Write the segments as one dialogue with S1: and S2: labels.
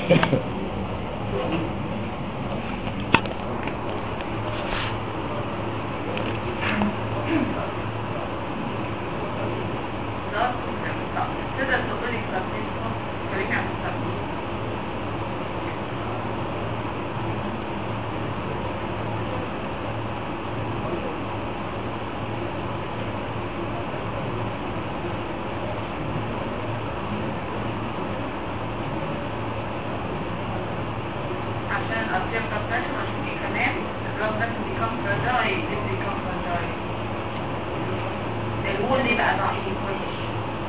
S1: تقدر تقول لي كلمني عن التربية عشان أصير كابتاشن عشان ايه كمان البلاد لازم بيكون فراجايل لازم بيكون فراجايل الوول ليه بقى ضعيف وحش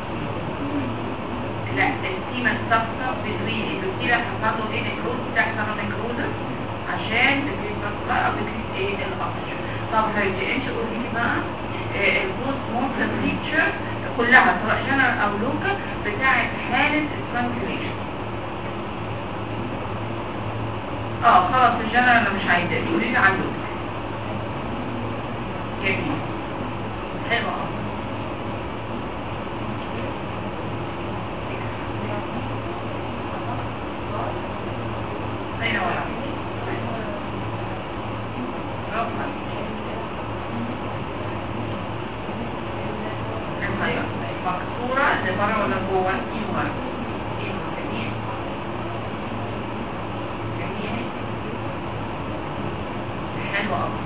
S1: لا السيمن سبسة بتوين البكتيريا حصل له ايه نكروز تحصل نكروز عشان بتكون بقى بتكون ايه الاكسجين طب هيجيش قول لي بقى البوست مورتم فيتشر كلها سواء جنرال او لوكال بتاعت حالة الترانكليشن اه خلاص الجنرال انا مش عايزاه قولي لي على اللوكال جميل حلو اه أين ولا أيوة مكسورة اللي بره ولا جوه ايوه ايوه جميل جميل حلو قوي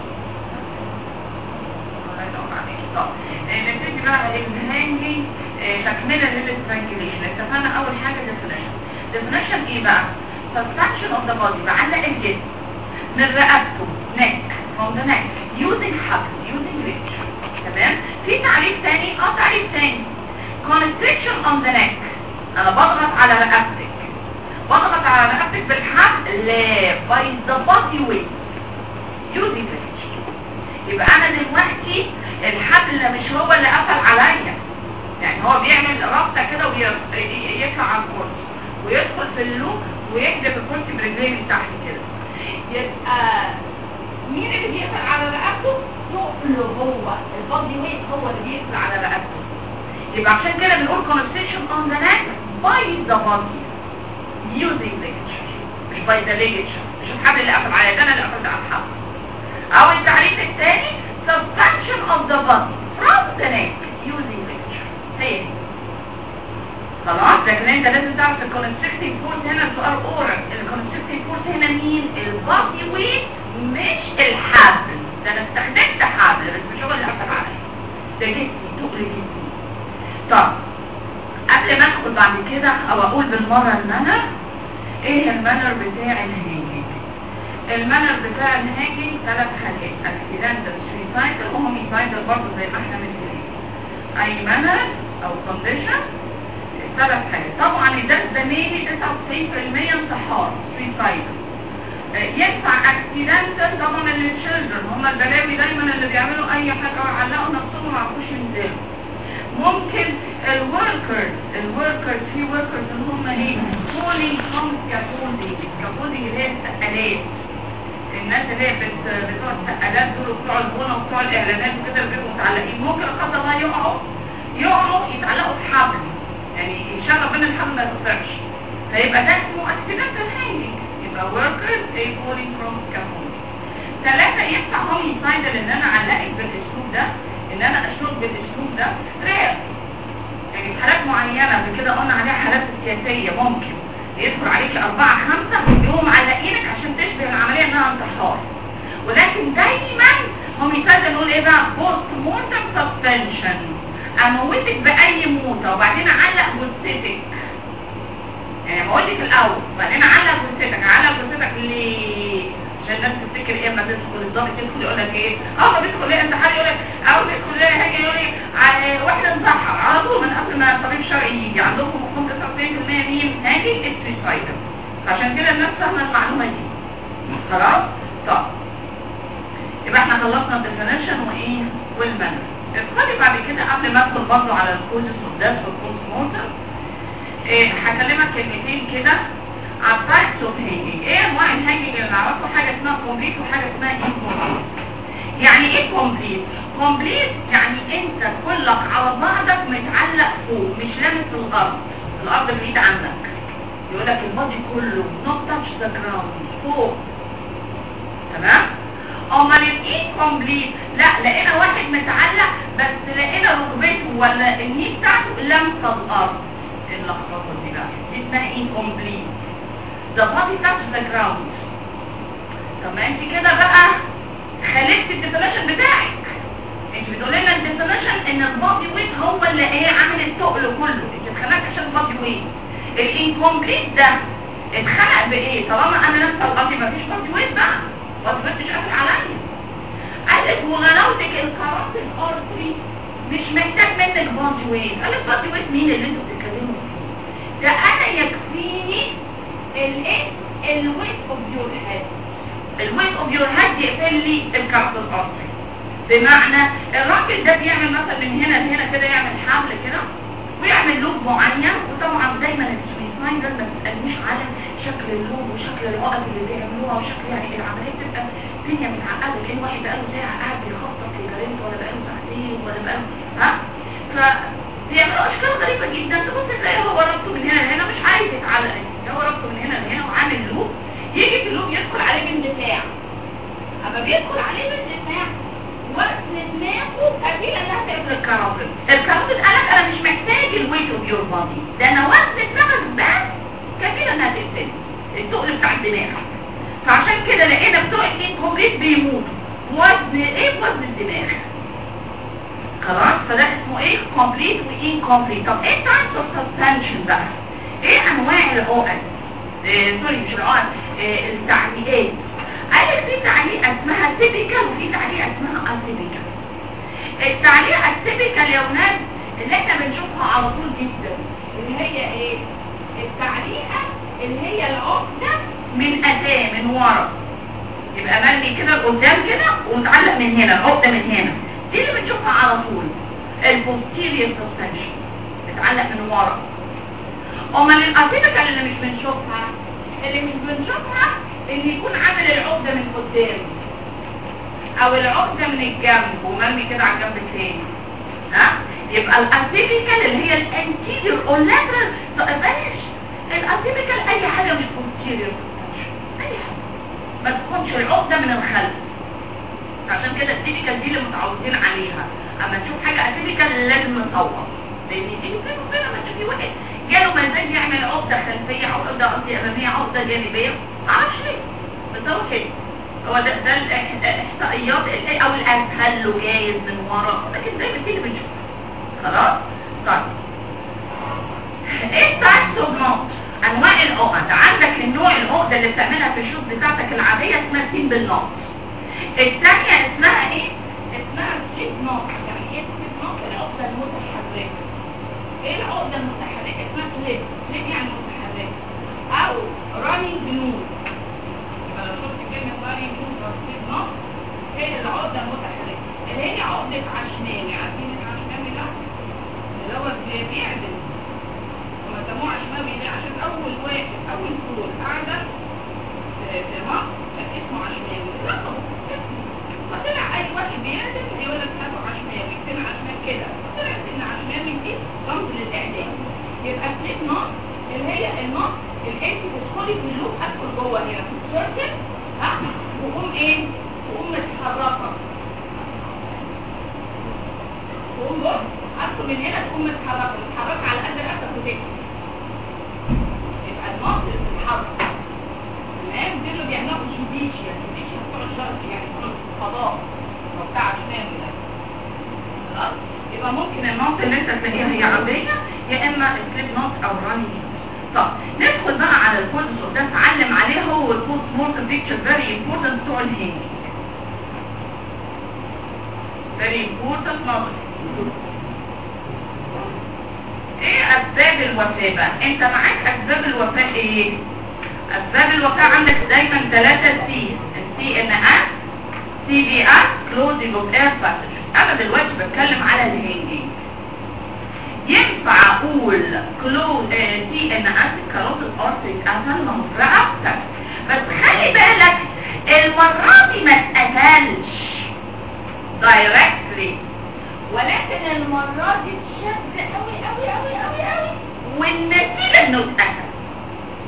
S1: الله ينور عليك طب آه، نبتدي بقى الهانجي تكملة للسترانجليشن اتفقنا اول حاجة definition definition ايه بقى subtraction of the body بعلق الجسم من رقبته neck from the neck using حبل using reach تمام في تعريف تاني اه تعريف تاني constriction on the neck انا بضغط على رقبتك بضغط على رقبتك بالحبل لا by the body weight using reach يبقى انا دلوقتي الحبل مش هو اللي قفل عليا يعني هو بيعمل رابطه كده ويطلع على الكرسي ويدخل في اللوب ويحدف الكرسي برجليه من تحت كده يبقى مين اللي بيقفل على رقبته؟ ثقله هو البادي ويت هو اللي بيقفل على رقبته يبقى عشان كده بنقول constriction on the neck by the body using ligature مش by the ligature مش الحبل اللي قفل عليا ده انا اللي قفلت على الحبل او التعريف الثاني subtraction of the body from the neck using ligature هي دي خلاص لكن انت لازم تعرف الكونستريكتيف فورس هنا السؤال اورال الكونستريكتيف فورس هنا مين البادي ويت مش الحبل ده انا استخدمت حبل بس مش هو اللي قفل عليا ده جسمي تقل جسمي طب قبل ما ادخل بعد كده او اقول بالمره المانر ايه المانر بتاع الهاجي المانر بتاع الهاجي ثلاث حاجات اكسيدنتال سويسايدال وهوميسايدال برضه زي ما احنا متفقين اي مانر او كونديشن ثلاث حاجات طبعا ده زميلي 99% انتحار سويسايدال ينفع اكسيدنتال طبعا للتشيلدرن هم البلاوي دايما اللي بيعملوا اي حاجه وعلقوا نفسهم ما عرفوش ينزلوا ممكن الوركرز الوركرز في وركرز اللي هم ايه كولينج فروم سكافولدينج سكافولدينج اللي هي السقالات الناس اللي هي بت- بتوع السقالات دول وبتوع البنا وبتوع الاعلانات وكده اللي بيبقوا متعلقين ممكن لا قدر الله يقعوا يقعوا يتعلقوا بحبل يعني يشغل بين الحبل ما يتقطعش فيبقى ده اسمه اكسيدنتال هانجنج يبقى وركرز ايه كولينج فروم سكافولدينج ثلاثة يفتح هومي سايدل ان انا اعلقك بالاسلوب ده ان انا اشنط بالاسلوب ده رير يعني في حالات معينة قبل كده قلنا عليها حالات سياسية ممكن يدخل عليك أربعة خمسة يقوموا معلقينك عشان تشبه العملية انها انتحار ولكن دايما هم يساعدوا نقول ايه بقى بوست مورتم سسبنشن اموتك باي موتة وبعدين اعلق جثتك يعني هقول لك الاول وبعدين اعلق جثتك اعلق جثتك ليه عشان الناس تفتكر ايه اما تدخل الضابط يدخل يقول لك ايه اه ما بيدخل ليه انتحار يقول لك او بيدخل ليه هاجي يقول لك على واحده انتحر على طول من قبل ما الطبيب الشرعي يجي عندكم مفهوم 99% مين هاجي السويسايدر عشان كده الناس فاهمه المعلومه دي خلاص طب يبقى احنا خلصنا الديفينيشن وايه والمانر ادخلي بعد كده قبل ما ادخل برضه على الكوزس والداس والكوز موتر إيه هكلمك كلمتين كده على التايبس اوف هانجنج ايه انواع الهانجنج اللي نعرفه حاجه اسمها كومبليت وحاجه اسمها انكومبليت يعني ايه كومبليت كومبليت يعني انت كلك على بعضك متعلق فوق مش لامس الارض الارض بعيد عنك يقول لك البادي كله not touch the ground فوق تمام امال الانكمبليت لا لقينا واحد متعلق بس لقينا ركبته ولا الني بتاعته لمسه الارض اللخبطه دي بقى دي اسمها انكمبليت the body touch the ground طب ما انت كده بقى خالفت الديفينيشن بتاعك انت بتقول لنا الديفينيشن ان البادي ويت هو اللي ايه عامل التقل كله انت اتخانقت عشان البادي ويت الانكمبليت ده اتخلق بايه طالما انا لابسه الارض مفيش بادي ويت بقى بادي ويت مش قافل عليا قالت وغلاوتك الكرات الارضي مش محتاج منك بادي ويت قالت بادي ويت مين اللي انتوا بتتكلموا فيه ده انا يكفيني الايه الويت اوف يور هيد الويت اوف يور هيد يقفل لي الكرات الارضي بمعنى الراجل ده بيعمل مثلا من هنا لهنا كده يعمل حبل كده ويعمل لوب معين وطبعا دايما السويساين ده ما تسالنيش على شكل اللوب وشكل العقد اللي بيعملوها وشكل يعني العمليه بتبقى الدنيا متعقده كان واحد بقاله ساعه قاعد بيخطط في جريمته ولا بقاله ساعتين ولا بقاله ها ف بيعملوا اشكال غريبه جدا تبص تلاقي هو ربطه من هنا لهنا مش عايز يتعلق هو ربطه من هنا لهنا وعامل لوب يجي في اللوب يدخل عليه باندفاع اما بيدخل عليه باندفاع وزن دماغه كفيل انها تقفل الكرابل الكرابل قالك انا مش محتاج الويت اوف يور بادي ده انا وزن دماغك بس كفيل انها تقفل التقل بتاع الدماغ فعشان كده لقينا بتوع الانكمبليت بيموتوا وزن ايه وزن الدماغ خلاص فده اسمه ايه كومبليت وانكمبليت طب ايه تايبس اوف سسبنشن بقى ايه انواع العقد إيه سوري مش العقد إيه التعليقات قال في تعليقه اسمها تيبيكال وفي تعليقه اسمها اتيبيكال التعليقه التيبيكال يا ولاد اللي احنا بنشوفها على طول جدا اللي هي ايه التعليقه اللي هي العقده من اتاه من ورا يبقى مرمي كده لقدام كده ومتعلق من هنا العقده من هنا دي اللي بنشوفها على طول البوستيريور سسبنشن بتعلق من ورا امال الاتيبيكال اللي مش بنشوفها اللي مش بنشوفها ان يكون عامل العقدة من قدام او العقدة من الجنب ومرمي كده على الجنب الثاني ها يبقى الاتيبيكال اللي هي الانتيريور او لاترال بلاش الاتيبيكال اي حاجة مش بوستيريور اي حاجة ما تكونش العقدة من الخلف عشان كده التيبيكال دي اللي متعودين عليها اما تشوف حاجة اتيبيكال لازم نصور لان دي فين وفين لما تشوفي واحد جاله مزاج يعمل عقدة خلفية او عقدة قصدي امامية عقدة جانبية معرفش ليه بس هو كده هو ده ده الاحصائيات او الاسهل له جايز من ورا لكن زي ما تيجي بنشوف خلاص طيب ايه تايبس اوف نوت انواع العقد عندك النوع العقده اللي بتعملها في الشوط بتاعتك العاديه اسمها سيمبل نوت الثانيه اسمها ايه اسمها سليب نوت يعني ايه سليب نوت العقده المتحركه ايه العقده المتحركه اسمها سليب سليب يعني متحركه او رانينج نود يبقى لو شفت كلمه رانينج نود او سليب نوت هي العقده المتحركه اللي هي عقده عشماني عارفين العشماني ده اللي هو بيعدل هما سموه عشماوي ده عشان اول واحد اول فلور قاعده في مصر كان اسمه عشماوي لقبه فطلع اي واحد بيعدل هيقول لك هاتوا عشماوي فين عشماوي كده طلعت ان عشماوي دي رمز للاعدام يبقى سليب نص اللي هي النص اللي انت تدخلي في اللوب ادخل جوه هنا في السيركل ها وقوم ايه وقوم متحركه وقوم بص ادخل من هنا تقوم متحركه متحركه على قد راسك وتكتب يبقى النص بتتحرك تمام دي اللي بيعملوها في الجوديشيا الجوديشيا بتوع الشرق يعني بتوع القضاء او بتاع عشمان ده خلاص يبقى ممكن النص اللي انت تلاقيها هي عاديه يا اما سليب نص او راني طب ندخل بقى على الكورس ده نتعلم عليه هو البوست مورتم بيكتشر فيري امبورتنت بتوع الهينج فيري امبورتنت نظر ايه اسباب الوفاة بقى انت معاك اسباب الوفاة ايه اسباب الوفاة عندك دايما ثلاثة سي السي ان اس سي بي اس كلوزنج اوف اير باسج انا دلوقتي بتكلم على الهينجينج ينفع اقول كلوز سي ان اس كاروت الارتري اتقفل في رقبتك بس خلي بالك المرة دي ما اتقفلش دايركتلي ولكن المرة دي اتشد قوي قوي قوي قوي قوي والنتيجة انه اتقفل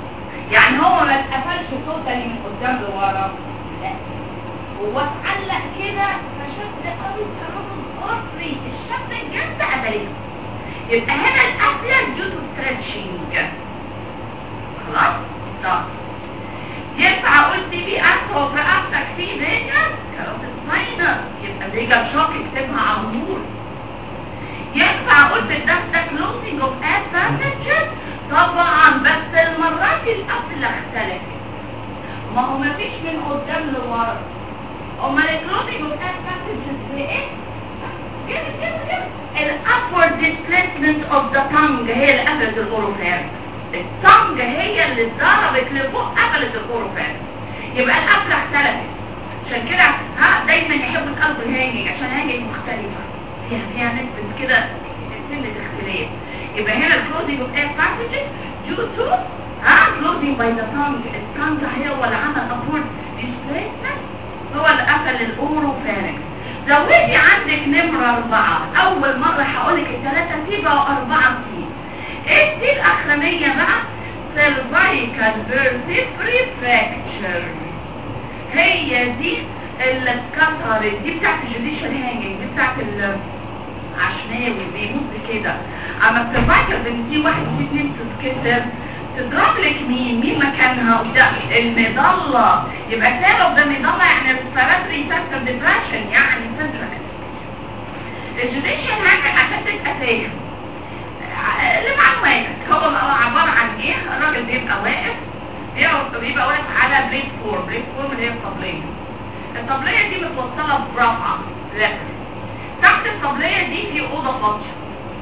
S1: يبقى هنا الاسيا due to stretching خلاص طب ينفع اقول سي بي اس هو في رقبتك في فيجا كاروت سباينر يبقى فيجا شوك اكتبها على طول ينفع اقول في الدرس ده كلوزنج اوف ادفانتجز طبعا بس المرات القفله اختلفت ما هو مفيش من قدام لورا امال الكلوزنج اوف ادفانتجز هي ايه؟ كده كده كده الابورد ديسبيسمنت اوف ذا تانج هي اللي قفلت الاوروفارنج التانج هي اللي اتضربت لفوق قفلت الاوروفارنج يبقى القفله اختلفت عشان كده ها دايما يحبوا يتقلبوا الهانج عشان الهانج مختلفه فيها فيها نسبه كده سنه اختلاف يبقى هنا الكلوزنج اوف اير باسجز ديو تو ها كلوزنج باي ذا تانج التانج هو اللي عمل ابورد ديسبيسمنت هو اللي قفل الاوروفارنج زودي عندك نمرة أربعة أول مرة هقولك الثلاثة سي بقوا أربعة سي إيه السي الأخرانية بقى cervical vertebrae fracture هي دي اللي اتكسرت دي بتاعت الجوديشال هانجنج دي بتاعت العشناوي بيموت كده اما السيرفايكال بنتي واحد وفي اتنين تتكسر تضرب لك مين مين مكانها وده المظلة يبقى سبب ده مظلة يعني respiratory sector depression يعني central الجوديشال هانجنج عشان تبقى فاهم لمعلوماتك هو عبارة عن ايه الراجل بيبقى واقف بيبقى واقف على بريك فور بريك فور اللي هي الطبلية الطبلية دي متوصلة برفعة لكن تحت الطبلية دي في أوضة فاضية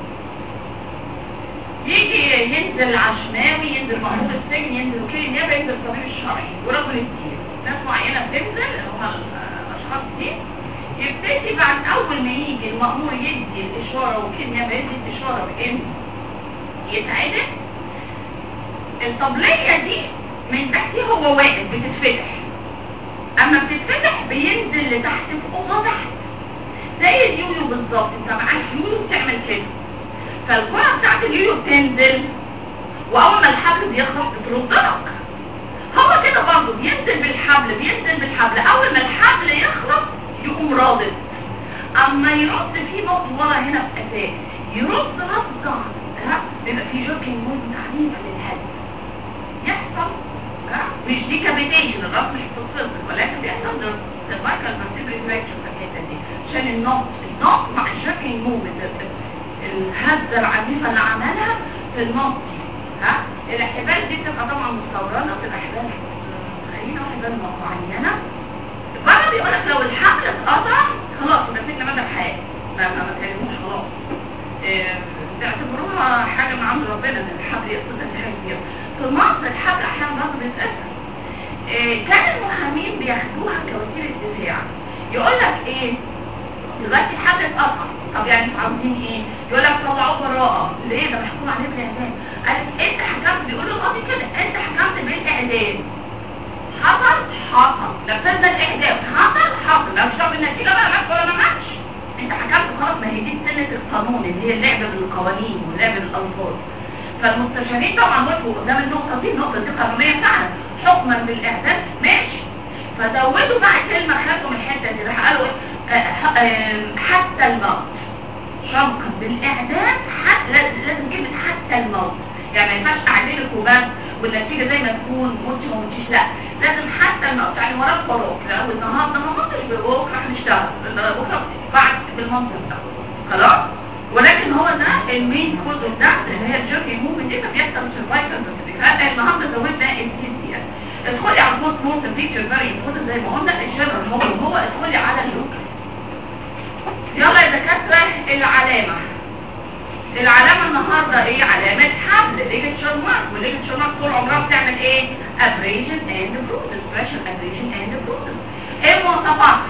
S1: يجي ينزل عشماوي ينزل مأمور السجن ينزل وكيل النيابة ينزل الطبيب الشرعي ورجل الدين ناس معينة بتنزل اللي هم الأشخاص دي يبتدي بعد أول ما يجي المأمور يدي الإشارة وكيل النيابة يدي الإشارة بإن يتعدل الطبلية دي من تحتيه هو واقف بتتفتح اما بتتفتح بينزل لتحت في اوضه تحت زي اليويو بالظبط انت معاك يويو بتعمل كده فالكره بتاعت اليويو بتنزل واول ما الحبل بيخلص بتردك هو كده برضه بينزل بالحبل بينزل بالحبل اول ما الحبل يخلص يقوم رادد اما يرد في نقطه ورا هنا في اساس يرد رد ها بيبقى في جوكينج مود عنيفه للهد يحصل ها مش دي كابيتيشن الراس مش بتتصل ولكن بيحصل ده سيرفايكال فيرتيبري فراكشر في الحته دي عشان النقط النقط مع الجوكينج موفمنت الهزه العنيفه اللي عملها في النقط دي ها الاحتبال دي بتبقى طبعا مستورده بتبقى احبال خلينا احبال معينه بره بيقول لك لو الحبل اتقطع خلاص يبقى سيبنا مدى الحياه ما ما تكلموش خلاص تعتبروها حاجة من عند ربنا ان الحبل يقصد ان حاجة كبيرة في مصر الحبل احيانا برضه بيتأثر إيه كان المحامين بياخدوها كوسيلة دفاع يقول لك ايه دلوقتي الحبل اتقطع طب يعني عاوزين ايه يقول لك طلعوه براءة ليه ده محكوم عليه بالاعدام قال انت حكمت بيقول له القاضي كده انت حكمت بالاعدام حصل حصل نفذنا الاعدام حصل حصل لو شرب النتيجة بقى مات ولا ما ماتش انت حكمت خلاص ما هي دي سنة القانون اللي هي اللعبة بالقوانين واللعبة بالألفاظ فالمستشارين طبعا وقفوا قدام النقطة دي النقطة دي قانونية فعلا حكما بالإعدام ماشي فزودوا بقى كلمة خدوا من الحتة دي راح قالوا حتى الموت شمقا بالإعدام لازم كلمة حتى الموت يعني ما ينفعش أعدلك وبس والنتيجة زي ما تكون موتش ما موتش لا لازم حتى الموت يعني وراك وراك لو النهارده ما موتش بروك راح نشتغل بكره بعد بالمنطق ده خلاص ولكن هو ده المين كود ده اللي هي الجوكي موفي دي فبيحصل سرفايفل بس النهارده زودنا السي سي اس ادخلي على البوست مورتم بيكتشر فيري امبورتنت زي ما قلنا الشجر هو هو ادخلي على اللوك يلا يا دكاتره العلامه العلامة النهاردة ايه علامة حبل ليجتشر مارك والليجتشر مارك طول عمرها بتعمل ايه abrasion and bruises pressure abrasion and bruises ايه مواصفاتها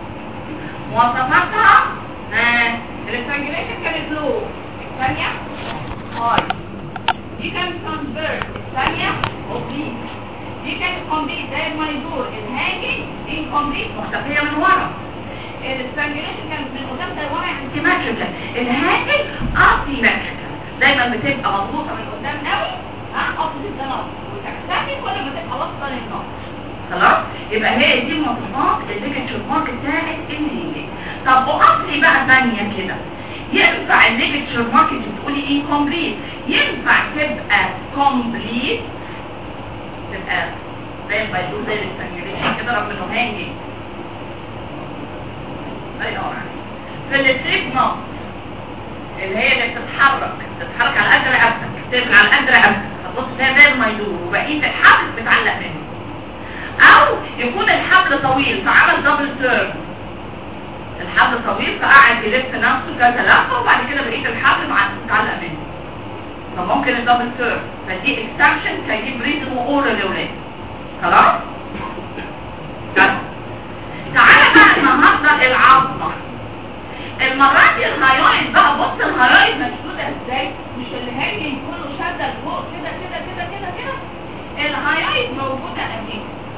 S1: مواصفاتها ها الاسترانجليشن كانت لو الثانية هاي دي كانت كونفيرت الثانية اوبليك دي كانت كومبليت زي ما يدور الهاجي انكمبليت مختفية من ورا الاسترانجليشن كانت من قدام زي ورا يعني سيمتريكال الهاجي اسيمتريكال دايما بتبقى مضغوطه من قدام قوي ها اوبوزيت ذا نوت وتختفي كل ما تبقى واصله للنوت خلاص يبقى هي دي مواصفات الليجتشر مارك بتاعت الهيلينج طب اقف لي بقى ثانيه كده ينفع الليجتشر ماركت بتقولي ايه كومبليت ينفع تبقى كومبليت تبقى زي ما يقول زي الاستنجليشن كده رغم انه هانجي ايوه في الستريب نوت اللي هي اللي بتتحرك بتتحرك على قد رقبتك تبقى على قد رقبتك هتبص فيها زي ما يدور وبقيه الحبل بتعلق منه او يكون الحبل طويل فعمل دبل تيرن الحبل طويل فقعد يلف نفسه كذا لفه وبعد كده بقيه الحبل مع متعلق منه فممكن الدبل تيرن فدي اكستنشن كيجيب ريزن واورال يا ولاد خلاص طيب. تعالى بقى النهارده العظمه المرات دي الهايويد بقى بص الهايويد مشدوده ازاي مش اللي هاجي كله شده لفوق كده كده كده كده كده الهايويد موجوده اهي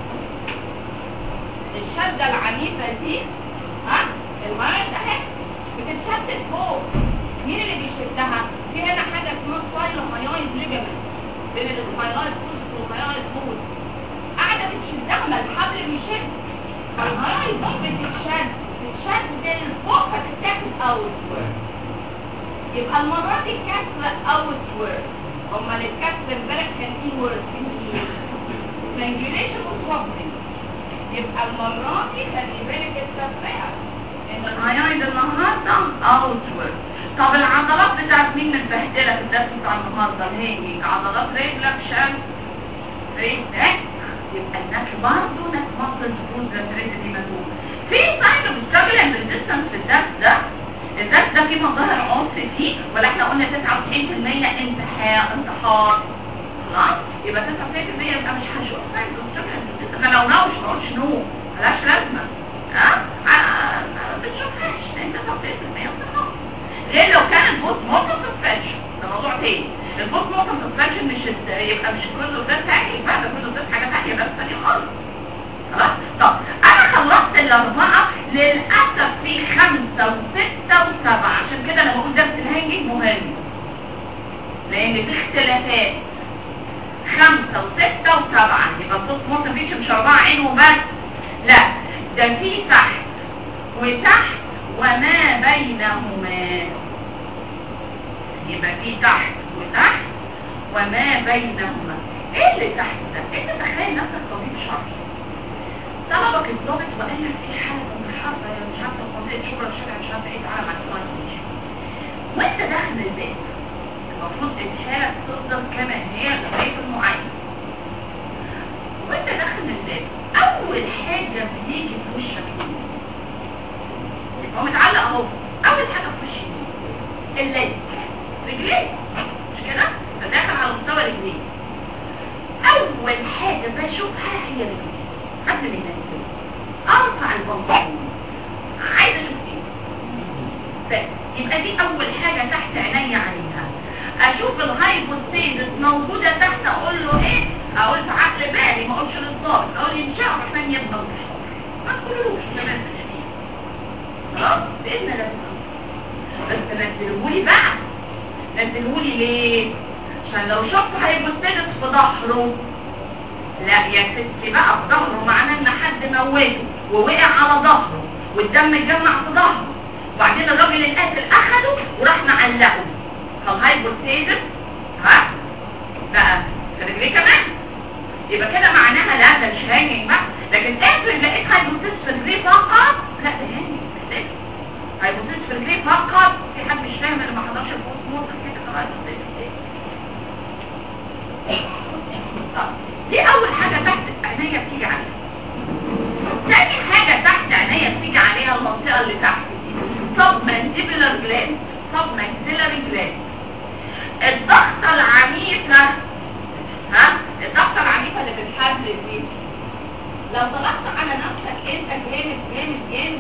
S1: الشده العنيفه دي ها الهايويد اهي بتتشد فوق مين اللي بيشدها في هنا حاجه اسمها سايلو هايويد ليجامنت بين الهايويد فوز والهايويد فوز قاعده بتشدها ما الحبل بيشد فالهايويد ممكن تتشد تتشد لفوق فتتاخد اوت يبقى المرة دي كسر اوت وورد امال الكسر امبارح كان ايه وورد كان ايه strangulation وسوبرنج يبقى المرة دي خلي بالك التفرقة ان الهايويد النهارده اوت وورد طب العضلات بتاعت مين متبهدله في الدرس بتاع النهارده الهيجي عضلات رجلك شمس رجلك يبقى النك برضه نك مصر تفوز للرجل دي مدوم في ساين اوف ستراجل اند ريزيستنس في الدرس ده الدرس ده فيه مظاهر عنف فيه ولا احنا قلنا 99% انتحار انتحار خلاص يبقى 99% يبقى مش هشوف ساين اوف ستراجل اند ريزيستنس انا لو ناوي ما اقولش نو ملهاش لازمه ها ما بتشوفهاش انت 99% انتحار غير لو كان البوست موتور سسبنشن ده موضوع تاني البوست موتور سسبنشن مش يبقى مش كله ده تاني يبقى ده كله ده حاجه ثانيه بس ثانيه خالص خلاص طب انا خلصت الاربعه للاسف في خمسه وسته وسبعه عشان كده انا بقول درس الهنجي مهم لان في اختلافات خمسه وسته وسبعه يبقى البوست موتور فيش مش اربعه عين وبس لا ده في تحت وتحت وما بينهما يبقى في تحت وتحت وما بينهما ايه اللي تحت ده انت تخيل نفسك طبيب شرعي طلبك الضابط وقال لك في حاله من حرب مش عارفه منطقه شبرا الشارع مش عارفه ايه تعالى مع الكويس وانت داخل البيت المفروض الحاله تفضل كما هي لغايه المعين وانت داخل البيت اول حاجه بتيجي في وشك هو متعلق اهو اول حاجه في وشي الليل رجليه مش كده فداخل على مستوى رجليه اول حاجه بشوفها هي رجليه قبل ما ينزل ارفع البنطلون عايزه اشوف ايه يبقى دي اول حاجه تحت عيني عليها اشوف الهايبوستيزس موجوده تحت اقول له ايه اقول في عقل بالي ما اقولش للضابط اقول ان شاء الله الرحمن يبقى ما تقولوش تمام خلاص باذن الله بس نزلهولي بقى نزلهولي ليه عشان لو شفت هيبوستيزس في ظهره لا يا ستي بقى في ظهره معناه ان حد موته ووقع على ظهره والدم اتجمع في ظهره وبعدين الراجل القاتل اخده وراح معلقه فالهايبوستيزس ها بقى في رجليه كمان يبقى كده معناها لا ده مش هانج بقى لكن افرض لقيت هايبوستيزس في رجليه فقط لا ده هانج هايبوستيزس في رجليه فقط في حد مش فاهم اللي ما حضرش البوست مورتم كده هايبوستيزس دي اول حاجة تحت عينيا بتيجي عليها تاني حاجة تحت عينيا بتيجي عليها المنطقة اللي تحت دي سب مانتيبولار جلاند سب مانتيبولار جلاند الضغطة العنيفة ها الضغطة العنيفة اللي بالحبل دي لو ضغطت على نفسك انت جامد جامد جامد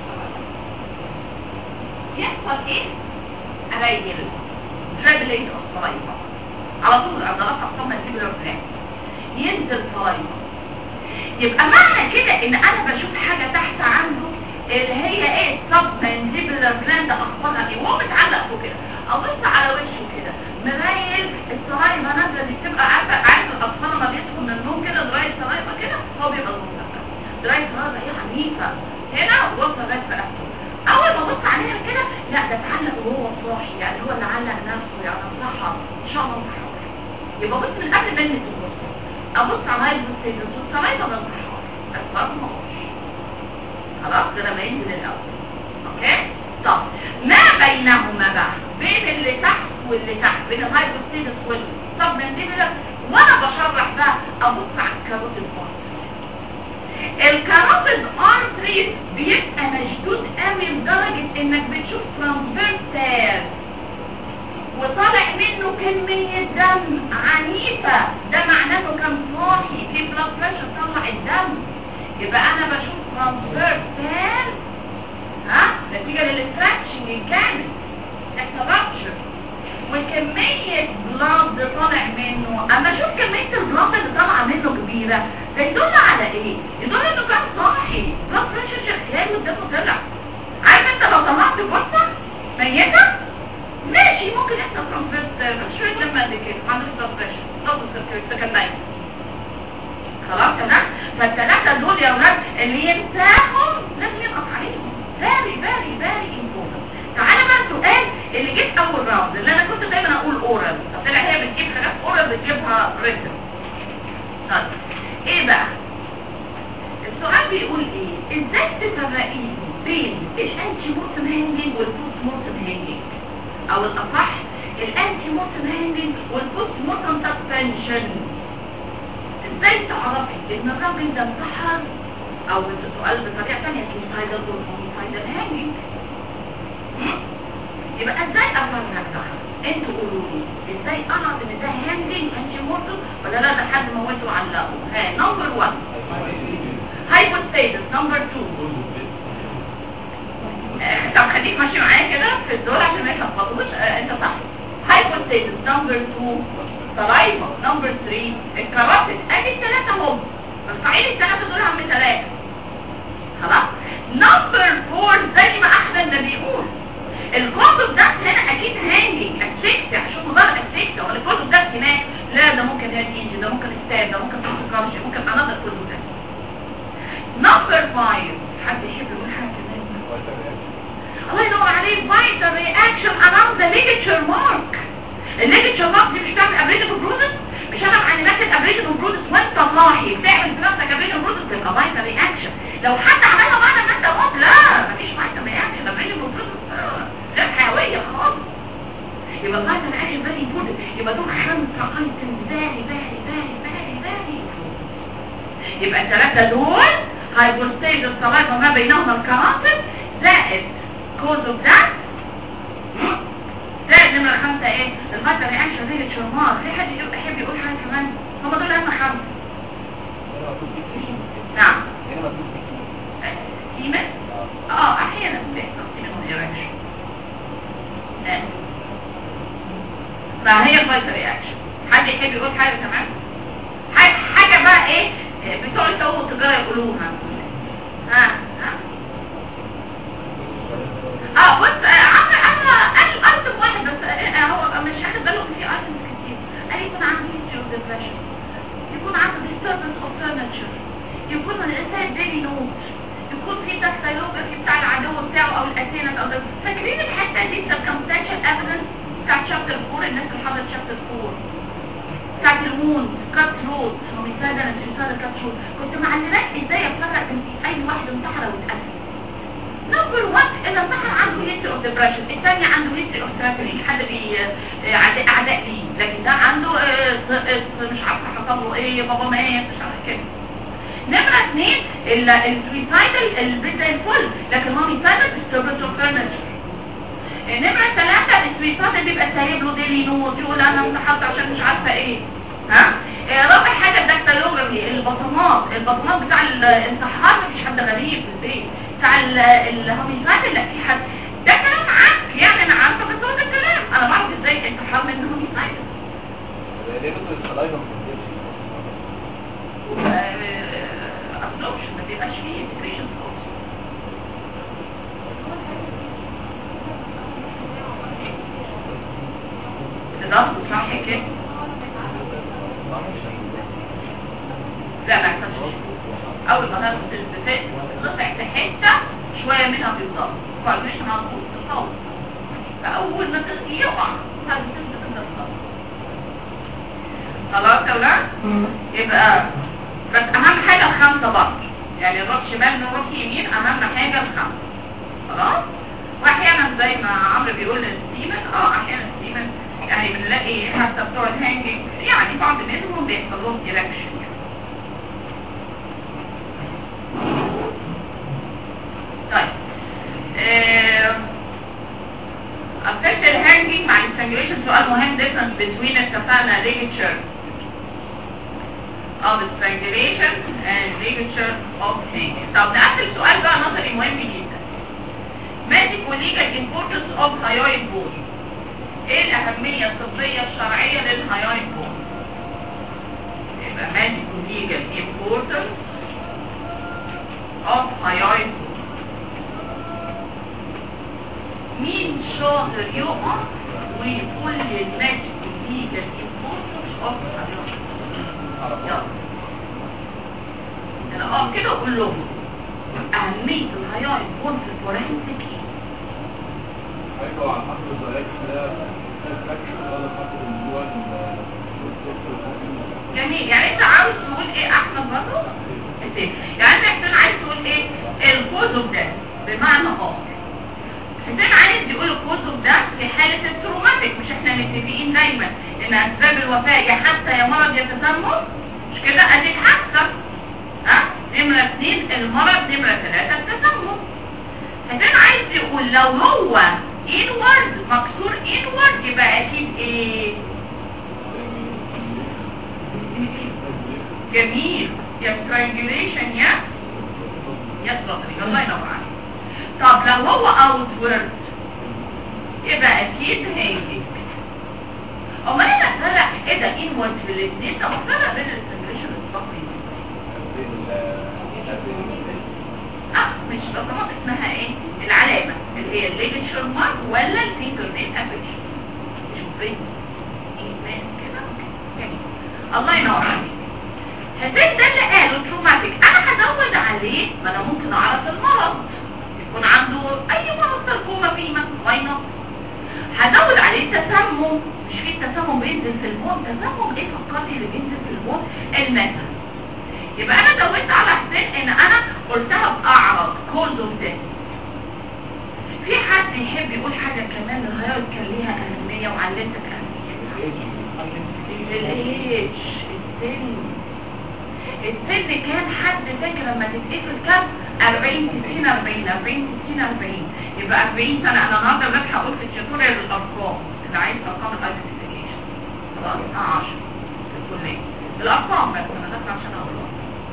S1: يحصل ايه؟ اريل ترابليت الصلايفة على طول العضلات اقسام مانتيبولار جلاند ينزل صلايفة يبقى معنى كده ان انا بشوف حاجة تحت عنده اللي هي ايه سب مانديبولار جلاند اخبارها ايه وهو متعلق فوق كده ابص على وشه كده مريل الصلايفة نازله دي بتبقى عارفه عارف الاطفال لما بيصحوا من النوم كده دراي الصلايفة كده هو بيبقى المنطقه دراي الصلايفة هي عنيفة هنا ووصل لغايه في رقبته اول ما ابص عليها كده لا ده اتعلق وهو صاحي يعني هو اللي علق نفسه يعني صح ان شاء الله صح يبقى بص من قبل ما النت تبص ابص على هاي البوستيز والصلايد ولا الصحار بس برضه ما اقولش خلاص ده لما ينزل الاول اوكي طب ما بينهما بقى بين اللي تحت واللي تحت بين الهاي بوستيز والسب مانديبولار وانا بشرح بقى ابص على الكاروتيد ارتري الكاروتيد ارتري بيبقى مشدود قوي لدرجه انك بتشوف ترانسفيرسال وطالع منه كمية دم عنيفة ده معناه انه كان صاحي في بلاد بريشر طلع الدم يبقى انا بشوف ترانسفيرسال ها نتيجة للستراكشن الكامل اكترابشر وكمية بلاد طالع منه اما اشوف كمية البلاد اللي طالعة منه كبيرة ده يدل على ايه يدل انه كان صاحي بلاد بريشر شغال والدم طلع عارف انت لو طلعت جثة ميتة ماشي ممكن احنا ترانسفيرس شوية لما دي كده ما عندوش بلاد بريشر ضغط السكر نايم خلاص تمام فالثلاثة دول يا ولاد اللي ينساهم لازم ينقص عليهم very very very important تعالى بقى السؤال اللي جيت اول راوند اللي انا كنت دايما اقول اورال طب طلع هي بتجيب حاجات اورال بتجيبها ريتم طيب ايه بقى السؤال بيقول ايه ازاي تفرقين بين الانتي موتم هانجنج والبوست موتم هانجنج او الاصح الانتي موتم هانجنج والبوست موتم سسبنشن ازاي تعرفي ان الراجل ده انتحر او السؤال بطريقه ثانيه سوسايدال اور هوميسايدال هانجنج يبقى ازاي افرق ده انتوا قولوا لي ازاي اعرف ان ده هانجنج انتي موتم ولا لا ده حد موته وعلقه ها نمبر 1 هايبوستيتس نمبر 2 طب خليك ماشي معايا كده في الدور عشان ما يتلخبطوش آه انت صح هايبوستيتس نمبر 2 سلايفا نمبر 3 الكراتين ادي الثلاثه هم مقطعين الثلاثه دول عم ثلاثه خلاص نمبر 4 زي ما احمد ما بيقول الكتب ده هنا اكيد هانجنج اسفكت عشان مضاد اسفكت ولا الكتب ده هناك لا ده ممكن هاد انجي ده ممكن ستاب ده ممكن تنسكرش ممكن انظر كله ده نمبر 5 حد يحب يقول حاجه كمان الله ينور عليك فايتال رياكشن around the ligature mark الليجتشر مارك دي مش بتعمل ابريشن بروسس مش انا معلومات الابريشن بروسس وانت صاحي بتعمل في نفسك ابريشن بروسس تبقى فايتال رياكشن لو حد عملها بعد ما انت موت لا مفيش فايتال رياكشن ابريشن بروسس غير حيويه خالص يبقى فايتال رياكشن فيري امبورتنت يبقى دول خمسه ايتمز فيري فيري فيري فيري فيري يبقى الثلاثه دول هايبوستيز الصلاه وما بينهما الكراتب زائد كوز اوف ذات زائد نمرة خمسة ايه المادة رياكشن زي الشرمار في حد يحب يقول حاجة كمان هم دول اهم خمسة نعم سيمن اه احيانا بيحصل سيمن رياكشن فهي فايتر رياكشن حد يحب يقول حاجة كمان حاجة بقى ايه بتوع التوه التجارة يقولوها ها ها اه بص عمرو عمرو قال ايتم واحد بس آه هو مش اخد باله ان في ايتمز كتير قال يكون عنده history of depression يكون عنده disturbance of furniture يكون الانسان daily note يكون في داكتيلوجرافي بتاع العدو بتاعه او الاتينة او ده فاكرين الحته دي circumstantial evidence بتاع شابتر 4 الناس اللي حضرت شابتر 4 بتاعت المون كات رود ومثال انا مثال كات رود كنت معلمات ازاي افرق بين اي واحد انتحر واتقتل نمبر 1 اللي انتحر عنده هيستري اوف ديبرشن الثاني عنده هيستري اوف ثيرابي حد بي اعداء اعداء ليه لكن ده عنده مش عارفه حصل له ايه بابا مات مش عارفه كده نمرة اثنين السويسايدال البيت زي الفل لكن هو ميسايدال disturbance of furniture نمرة ثلاثة السويسايدال بيبقى سايب له ديلي نوت يقول انا انتحرت عشان مش عارفة ايه ها رابع حاجة الدكتالوجرافي البطنات البطنات بتاع الانتحار مفيش حد غريب في البيت بتاع الهوميسايد لا في حد ده كلام عك يعني انا عارفه بس هو ده الكلام انا بعرف ازاي انتحار من الهوميسايد
S2: ليه بس الخلايا ما بتنزلش
S1: ابسوربشن ما بيبقاش فيه انتجريشن خالص ده صح كده لا ما يحصلش اول ما هنزل البفاء نطلع في حته شويه منها بيضاف فمش مظبوط خالص فاول ما تغلي يقع هذا السيستم تبدا تخلص خلاص يا ولاد يبقى بس اهم حاجه الخمسه برضه يعني نروح شمال نروح يمين اهم حاجه الخمسه خلاص واحيانا زي ما عمرو بيقول لستيفن اه احيانا ستيفن يعني بنلاقي حتى بتوع الهانجنج يعني بعض منهم بيحصل لهم ديركشن طيب affect الهانجنج مع الستانجوليشن سؤال مهم difference between اتفقنا ligature of strangulation and ligature of hanging طب نقفل سؤال بقى نظري مهم جدا medical legal importance of hyoid bone ايه الاهمية الطبية الشرعية للهايويد بون يبقى medical legal importance of hyoid bone مين شاطر يقف ويقول للمedical legal importance of hyoid يلا انا اه كده اقول لهم اهمية الهايويد بون في الفورنسيك ايه
S2: هيبقوا على حسب الزلاج ده فاكشن ولا حسب اللي هو
S1: جميل يعني انت عاوز تقول ايه احمد برضه إيه؟ يعني انت حسين عايز تقول ايه الكتب ده بمعنى اه حسين عايز يقول الكتب ده في حالة التروماتيك مش احنا متفقين دايما ان اسباب الوفاة يا حتى يا مرض يا تسمم مش كده اديك حتى ها نمرة اثنين المرض نمرة ثلاثة التسمم حسين عايز يقول لو هو انورد مكسور انورد يبقى اكيد ايه جميل يا strangulation يا يا صدري الله ينور عليك طب لو هو outward يبقى اكيد هيك امال انا افرق ايه ده inward في الاثنين طب افرق بين الستريشن والصدري اه مش رقمات اسمها ايه العلامة اللي هي الليجنشر مارك ولا الفينجر نيل افكشن شوفين ايمان كده جميل الله ينور عليك حسين ده اللي قاله تروماتيك انا هزود عليه ما انا ممكن اعرف المرض يكون عنده اي مرض سركومة فيه مثلا هزود عليه تسمم مش في تسمم بينزل في البون تسمم ايه فكرني اللي بينزل في البون المثل يبقى انا زودت على حسين ان انا قلتها باعرض كولد اوف ديث في حد يحب يقول حاجة كمان الهيار كان ليها اهمية وعلمتك اهمية الايج السن السن كان حد فاكر لما تتقفل كام 40 60 40 40 60 40 يبقى 40 سنة انا النهارده بس هقول في التيوتوريال الارقام اللي عايز ارقام الايدنتيفيكيشن خلاص 10 في الكلية الارقام بس انا داخله عشان اقول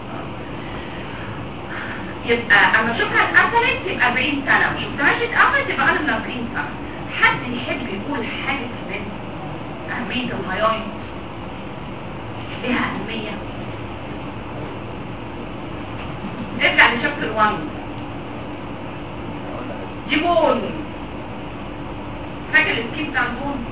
S1: يبقى اما اشوفها اتقفلت يبقى 40 سنة ما شفتهاش اتقفلت يبقى انا من 40 سنة حد يحب يقول حاجة كمان اهمية الهياين ليها اهمية ارجع لشابتر 1 دي بون فاكر السكيب بتاع البون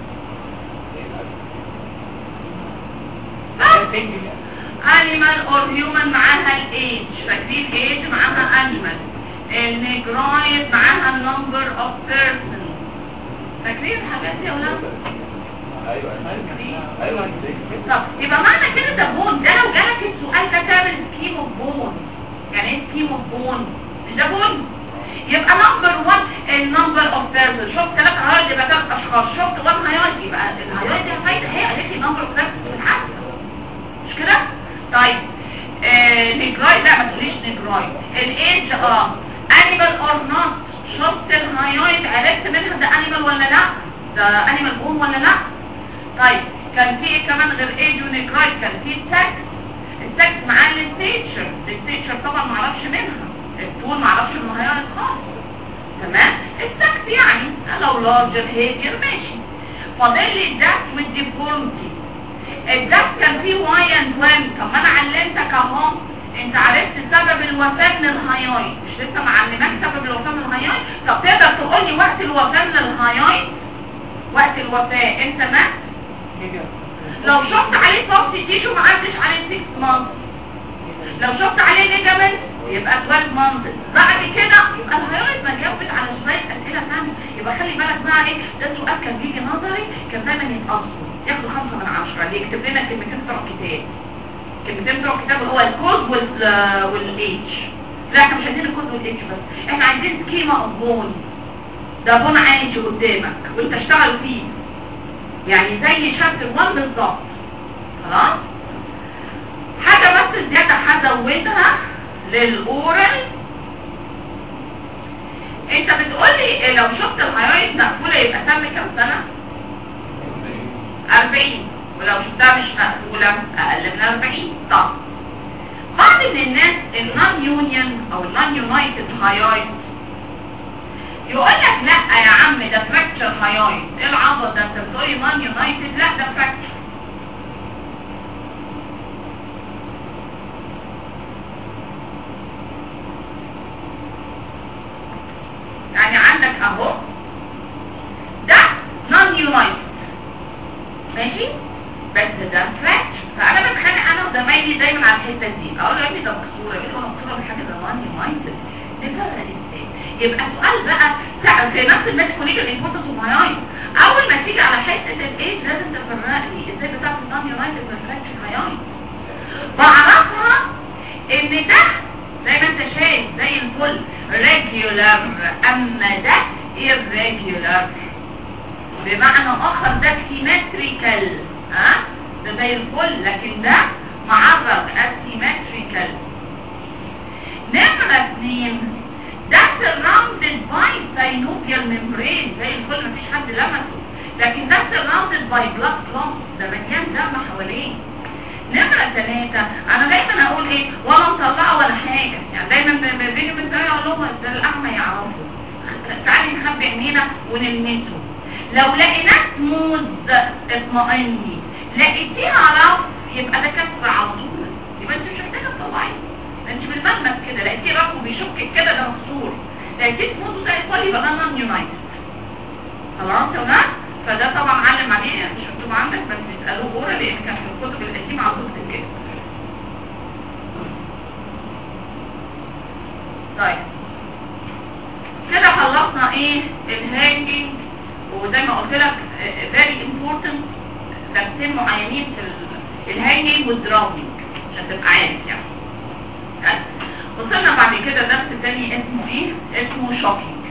S1: انيمال اور هيومن معاها الايج فاكرين ايج معاها انيمال النيجرايد معاها النمبر اوف بيرسون فاكرين الحاجات دي ولا
S2: ايوه ايوه
S1: طب يبقى معنى كده ده بون ده لو جالك السؤال ده تعمل سكيم اوف بون يعني ايه سكيم اوف بون مش ده بون يبقى نمبر 1 النمبر اوف بيرسون شفت ثلاث هايد يبقى ثلاث اشخاص شفت 1 هايد يبقى الهايد دي فايده هي قالت لي نمبر اوف بيرسون بالعكس مش كده طيب آه نيجراي لا ما تقوليش نيجراي الايدج اه انيمال اور نوت شفت الهايويد عرفت منها ده انيمال ولا لا ده انيمال بون ولا لا طيب كان في ايه كمان غير ايدج ونيجراي كان في سكس السكس معاه الستيتشر الستيتشر طبعا ما اعرفش منها الطول ما اعرفش من الهايويد خالص تمام السكس يعني لو لارجر هيجر ماشي فاضل لي الدكت والديفورمتي الدكت كان فيه واي اند وين طب ما انا علمتك اهو انت عرفت سبب الوفاة من الهايويد مش لسه معلماك سبب الوفاة من الهايويد طب تقدر تقول لي وقت الوفاة من الهايويد وقت الوفاة انت مات لو شفت عليه صوت تيشو ما عدتش عليه 6 مانث لو شفت عليه ليجامنت يبقى 12 months بعد كده يبقى الهيرويد ما جاوبت على شويه اسئله ثانيه يبقى خلي بالك بقى ايه ده سؤال كان بيجي نظري كان دايما يتقصوا ياخدوا خمسة من عشرة اللي يكتب لنا كلمتين بتوع كتاب كلمتين بتوع كتاب اللي هو الكود وال والاتش لا احنا مش عايزين الكود والاتش بس احنا عايزين سكيما اوف بون ده بون عايش قدامك وانت اشتغل فيه يعني زي شابتر 1 بالظبط خلاص حاجة بس زيادة هزودها للأورال انت بتقولي لو شفت الهيرويد مقفولة يبقى تم كام سنة؟ 40 ولو شفتها مش مقفولة أقل من 40 طب بعض من الناس النون يونيون أو النون يونايتد هيرويد يقول لك لا يا عم ده فراكتشر هيرويد ايه العبط ده انت بتقولي نون يونايتد لا ده فراكتشر يعني عندك اهو ده نون يونايتد ماشي بس ده فراكتش فانا بتخانق انا وزمايلي دايما على الحته دي اقول له يا ابني ده مكسوره يقول له مكسوره من حاجه ده نون يونايتد نفرق ازاي يبقى السؤال بقى سأل في نفس الميديكوليجال انفوتس وماياين اول ما تيجي على حته الايه لازم تفرق لي ازاي بتاعت النون يونايتد والفراكتش ماياين بعرفها ان ده زي ما انت شايف زي الفل ريجولار اما ده irregular بمعنى اخر ده سيمتريكال ها ده زي الفل لكن ده معرض asymmetrical نمرة اثنين ده surrounded by synovial membrane زي الفل مفيش حد لمسه لكن ده surrounded by blood clots ده مليان دم حواليه نمرة ثلاثة انا دايما اقول ايه ولا مطلعه ولا حاجة يعني دايما بيجي من الدنيا اقول لهم ده الاعمى يعرفه تعالي نخبي عينينا ونلمسه لو لقيناه سموز اطمئني لقيتيها رف يبقى ده كسر على طول يبقى انت مش محتاجه تطلعيه انت بالملمس كده لقيتيه رف وبيشكك كده ده مكسور لقيتيه سموز زي الفل يبقى ده نون يونايتد خلاص يا ولاد فده طبعا علم عليه يعني مش مكتوب عندك بس بيسالوه اورا لان كان في الكتب القديمه على طول كده طيب كده خلصنا ايه الهانجنج وزي ما قلت لك very important درسين معينين في الهانجنج والدراونينج عشان تبقى عارف يعني وصلنا بعد كده درس تاني اسمه ايه اسمه شوكينج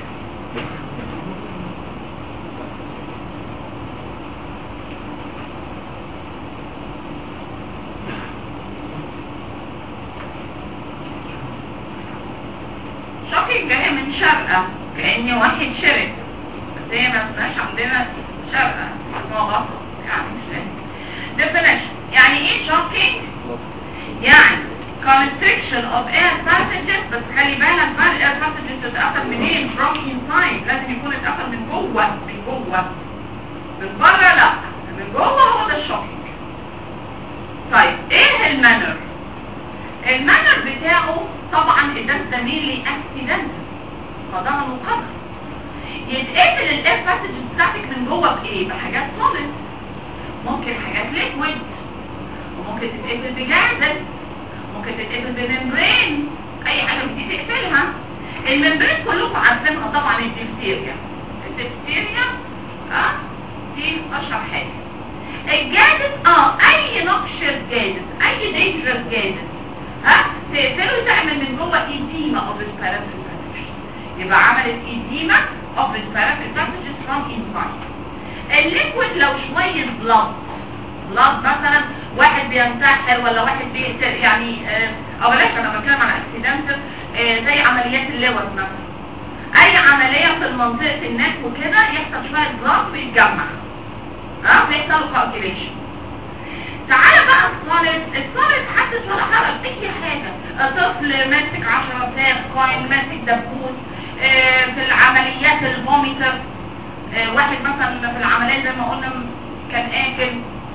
S1: شوكينج جاية من شرقة كأني واحد شرق بس هي ما اسمهاش عندنا شرقة اسمها غلط يعني مش لازم definition يعني ايه شوكينج يعني constriction of air passages بس خلي بالك بقى الاير passages تتقفل منين from inside لازم يكون اتقفل من جوه من جوه من بره لا من جوه هو ده الشوكينج طيب ايه المانر المانر بتاعه طبعا ده زميل لي اكسيدنت قضاء وقدر يتقفل الاير باسجز بتاعتك من جوه بايه بحاجات سوليد ممكن حاجات ليكويد وممكن تتقفل بجازل ممكن تتقفل بممبرين اي حاجه بدي تقفلها الممبرين كلكم عارفينها طبعا الدفتيريا الدفتيريا اه دي اشهر حاجه الجازل اه اي نقشر جازل اي دينجرس جازل ها تقفله تعمل من جوه ايديما اوف البارافيل يبقى عملت ايديما اوف البارافيل باسجز فروم انسايد الليكويد لو شويه بلاد بلاد مثلا واحد بينتحر ولا واحد بيقتل يعني اه او بلاش انا بتكلم عن اكسيدنتال اه زي عمليات اللور مثلا اي عمليه في منطقه النك وكده يحصل شويه بلاد ويتجمع ها بيحصل كالكوليشن تعالى بقى الصالد الصالد حدث ولا حرج اي حاجة طفل ماسك عشرة فاخ قايم ماسك دبوس اه في العمليات الفوميتر اه واحد مثلا في العملية زي ما قلنا كان اكل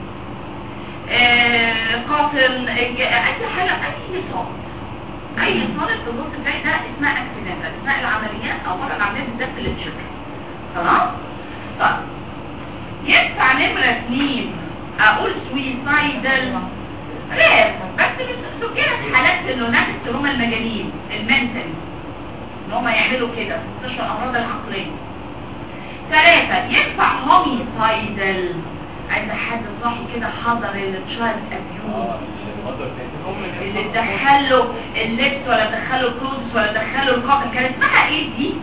S1: اه قاتل اي حاجة اي صالد اي صالد في النص الجاي ده اسمها اكسيدنتال اسمها العمليات او بره العمليات بالذات في التشيك خلاص طيب ينفع نمرة اتنين اقول سويسايدل رير بس سجلت حالات اللونات اللي هم المجانين المنتل ان هم يعملوا كده في مستشفى الامراض العقليه ثلاثة ينفع هوميسايدل عايز حد صاحي كده حضر التشايلد ابيوز اللي دخله اللبس ولا دخله الكلوز ولا دخله القاقة كان اسمها ايه دي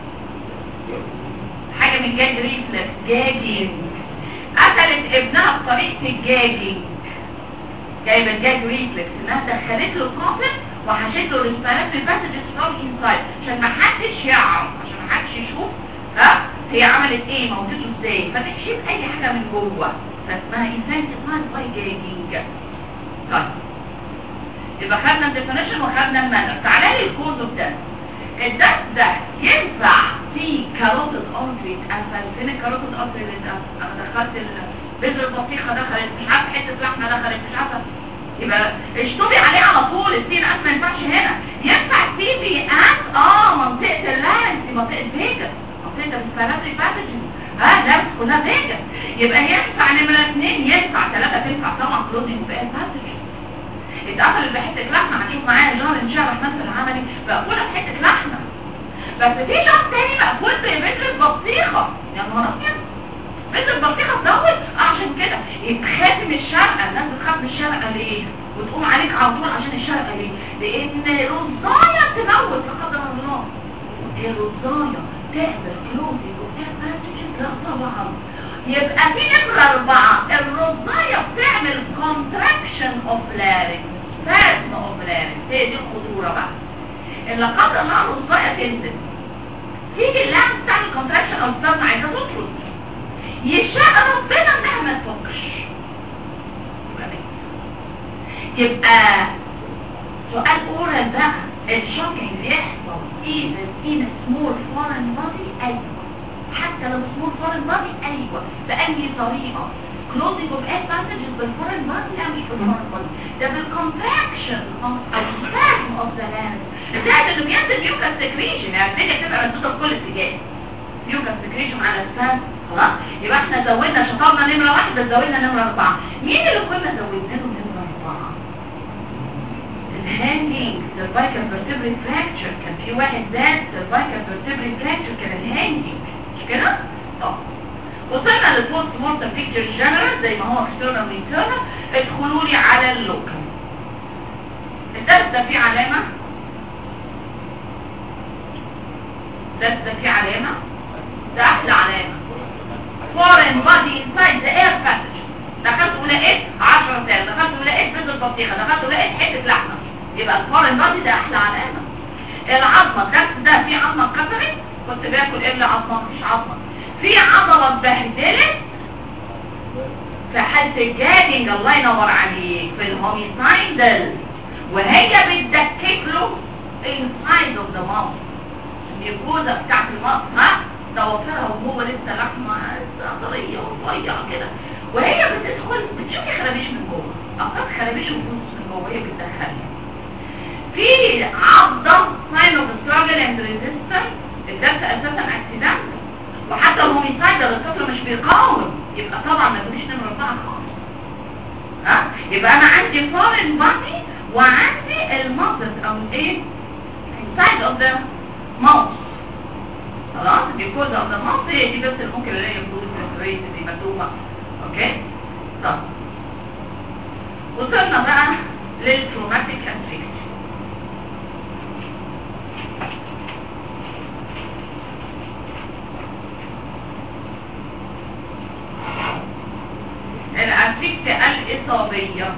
S1: حاجة من جاج ريفلكس جاجينج قتلت ابنها بطريقة الجاجينج جايبة الجاج ريفلكس انها دخلت له القاقة وحشت له الريسبيراتوري باسجز فروم انسايد عشان ما حدش يعرف عشان ما حدش يشوف ها هي عملت ايه موجوده ازاي فتكشف اي حاجه من جوه فاسمها انفانتيفايد باي جاجينج طيب يبقى خدنا الديفينيشن وخدنا المانر تعالى لي الكوز ده الدرس ده ينفع في كاروتيد ارتري اتقفل فين الكاروتيد ارتري اللي اتقفل انا دخلت بذر البطيخه دخلت مش عارفه حته لحمه دخلت مش عارفه يبقى اشطبي عليه على طول السين اس ما ينفعش هنا ينفع سي بي اس اه منطقه اللارنس دي منطقه فيجاس منطقه الريسبيراتوري باسجز اه لارنس كلها فيجاس يبقى ينفع نمره اثنين ينفع ثلاثه تنفع طبعا كلوزنج بقى باسجز اتقفلت بحته لحمه هتشوف معايا الجار ان شاء الله الرحمن في العملي مقفوله بحته لحمه بس في شخص تاني مقفول بمتر البطيخه يا نهار ابيض متر البطيخه تزود اه عشان كده يبقى خاتم الشرقه الناس بتخاف من الشرقه ليه وتقوم عليك على طول عشان الشرقه ليه لان رزايه تموت لا قدر الله الرزايه تقدر كلوزي وتعمل لا طبعا يبقى في نمرة أربعة الرزاية بتعمل contraction of larynx spasm of larynx هي دي الخطورة بقى إن لا قدر الله الرزاية تنزل تيجي اللارynx تعمل contraction of spasm عايزة تطرد يشاء ربنا إنها ما تفكش يبقى بس. يبقى سؤال أورال بقى الشوكينج بيحصل even in a small foreign body أيوة حتى لو سمول فورن بادي ايوه بأي طريقة closing of air passages بالفورن بادي لا مش بالفورن بادي ده بالcontraction of او spasm of the land بتاعت انه بينزل mucus secretion يعني الدنيا بتبقى مسدودة في كل اتجاه mucus secretion على السباسم خلاص يبقى احنا زودنا شطرنا نمرة واحدة زودنا نمرة اربعة مين اللي كنا زودنا له نمرة اربعة؟ الهانجينج cervical vertebrae fracture كان في واحد زاد cervical vertebrae fracture كان الهانجينج مش كده؟ طب وصلنا للبوست مورتم بيكتشر جنرال زي ما هو اكسترنال وانترنال ادخلوا لي على اللوكال الدرس ده فيه علامة الدرس ده فيه علامة ده احلى علامة foreign body inside the air passage دخلت ولقيت 10 ساعات دخلت ولقيت بيض البطيخة دخلت ولقيت حتة لحمة يبقى الفورن بادي ده احلى علامة العظمة الدرس ده فيه عظمة اتكسرت كنت باكل الا عظمه مفيش عظمه في عضله اتبهدلت في حاله الجاجنج الله ينور عليك في الهوميسايدل وهي بتدكك له inside of the mouth الجوزه بتاعت الماء ها ضوافرها وهو لسه لحمه طريه ورفيعه كده وهي بتدخل بتشوفي خرابيش من جوه افكار خرابيش وفلوس من جوه وهي بتدخلها في عضه sign of struggle and resistance الدرس اساسا اكسيدنت وحتى الهوميسايدر الطفل مش بيقاوم يبقى طبعا ما تقوليش نمره اربعه خالص ها يبقى انا عندي فورن بادي وعندي المصل او ايه inside of the mouth خلاص because of the mouth هي دي بس اللي ممكن الاقي فلوس ريت دي مكتوبه اوكي طب وصلنا بقى للتروماتيك انفكشن الأسفكت الإصابية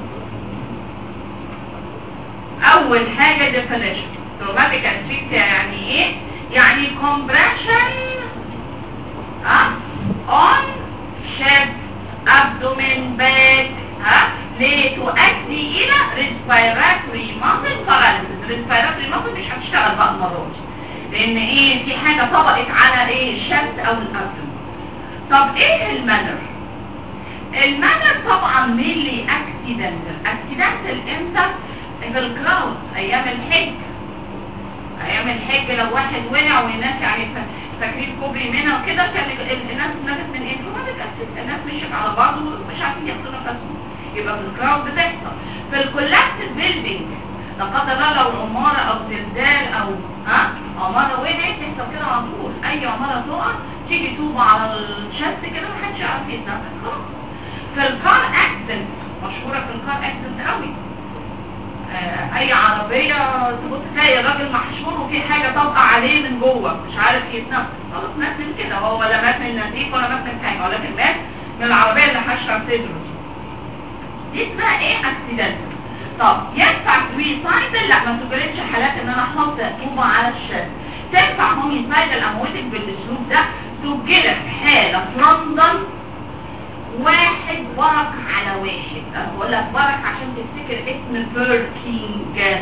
S1: أول حاجة definition traumatic asphyxia يعني إيه؟ يعني compression ها on chest abdomen back ها لتؤدي إلى respiratory muscle paralysis respiratory muscle مش هتشتغل بقى المرة دي لأن إيه في حاجة طبقت على إيه الشست أو الأبدومن طب إيه المانر؟ المانر طبعا ميلي اكسيدنتال اكسيدنتال امتى في الكراود ايام الحج ايام الحج لو واحد وقع والناس يعني فاكرين كوبري منها وكده كان ال- الناس نفت من ايه فما الناس مشيت على بعض ومش عارفين ياخدوا نفسهم يبقى في الكراود بتحصل في الكولابس بيلدينج لا قدر الله لو عمارة او زلزال او ها عمارة وقعت تحصل كده على طول اي عمارة تقع تيجي طوبة على الشمس كده محدش يعرف يتنفس خلاص في الكار اكسنت مشهورة في الكار اكسنت قوي آه، اي عربية تبص تلاقي الراجل محشور وفي حاجة طابقة عليه من جوه مش عارف يتنفس خلاص مات من كده هو ولا مات من نزيف ولا مات من حاجة ولكن مات من العربية اللي حشرة صدره دي اسمها ايه اكسيدنت طب ينفع سويسايدل لا ما تجربش حالات ان انا احط طوبة على الشد تنفع هوميسايدل اموتك بالاسلوب ده تجلك حالة في لندن واحد برك على واحد انا بقول لك برك عشان تفتكر اسم بيركينج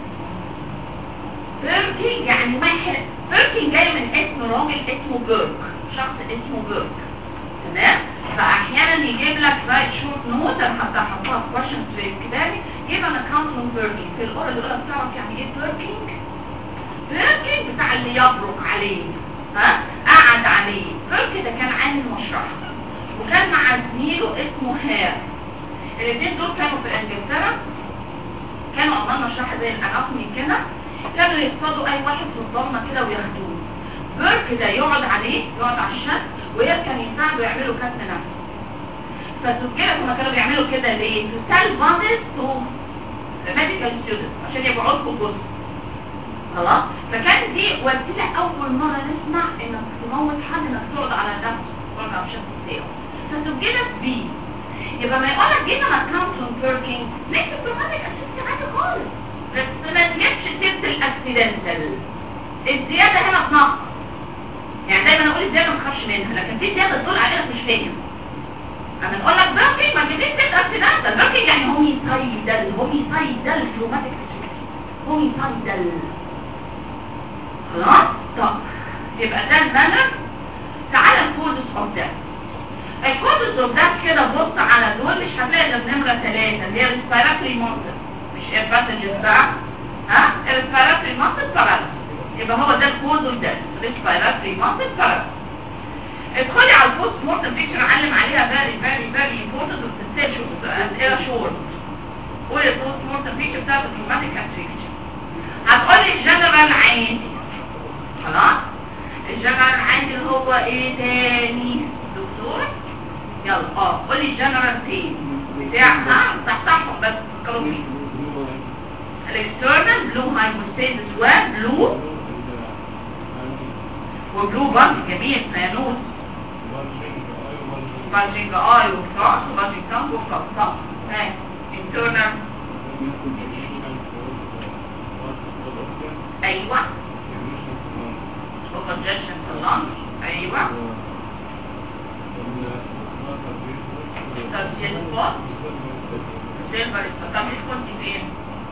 S1: بيركينج يعني واحد بيركينج جاي من اسم راجل اسمه بيرك شخص اسمه بيرك تمام فاحيانا يجيب لك رايت شورت نوت انا حتى احطها في كويشنز في كتابي يبقى انا كاونت من بيركينج في الاورال يقول لك تعرف يعني ايه بيركينج بيركينج بتاع اللي يبرك عليه ها قعد عليه بيرك ده كان عامل مشرحه وكان مع زميله اسمه هير الاثنين دول كانوا في انجلترا كانوا عمال مشرحة زي الاناتومي كده كانوا يصطادوا اي واحد في الضلمه كده وياخدوه بيرك ده يقعد عليه يقعد على الشمس وهي كان يساعدوا يعملوا كتم نفس فالسجلة هما كانوا بيعملوا كده ليه؟ to sell bodies to medical students عشان يبقوا لكم جزء خلاص فكان دي وسيلة أول مرة نسمع إنك تموت حد إنك تقعد على نفس وارجع في شخص بتاعه فسجلت بيه يبقى ما يقولك جينا مكانتون بيركينج نكتب برنامج أساسي عادي خالص بس ما تجيبش سيرة الأكسيدنتال الزيادة هنا بنقص يعني دايما اقول الزيادة ما تخافش منها لكن في زيادة تقول عليها مش فاهم اما نقول لك بيركينج ما تجيبش سيرة أكسيدنتال بيركينج يعني هوميسايدال هوميسايدال فلوماتيك هوميسايدال خلاص طب يبقى ده المانر تعالى الكودس اوف ده الكودس اوف ده كده بص على دول مش هتلاقي غير نمره ثلاثه اللي هي الريسبيراتوري مونتر مش الباسنجر بقى ها الريسبيراتوري مونتر باراليس يبقى هو ده الكودس ده الريسبيراتوري مونتر باراليس ادخلي على البوست مورتم بيكتشر علم عليها فيري فيري فيري امبورتنت وبتستشف اسئله شورت قولي البوست مورتم بيكتشر بتاعت الروماتيك اتريكشن هتقولي الجنرال عادي خلاص الجنرال عندي اللي هو ايه تاني دكتور يلا اه قولي الجنرال تاني بتاع ها صحصحهم بس فكروا فيه الاكسترنال بلو هايموستيزس وبلو وبلو بانك جميع سيانوس بانجينج اي وفراس وبانجينج تانك وفراس صح ها internal ايوه وكونجكشن في اللنج ايوه تسجيل فوق سيلفر طب كنت فين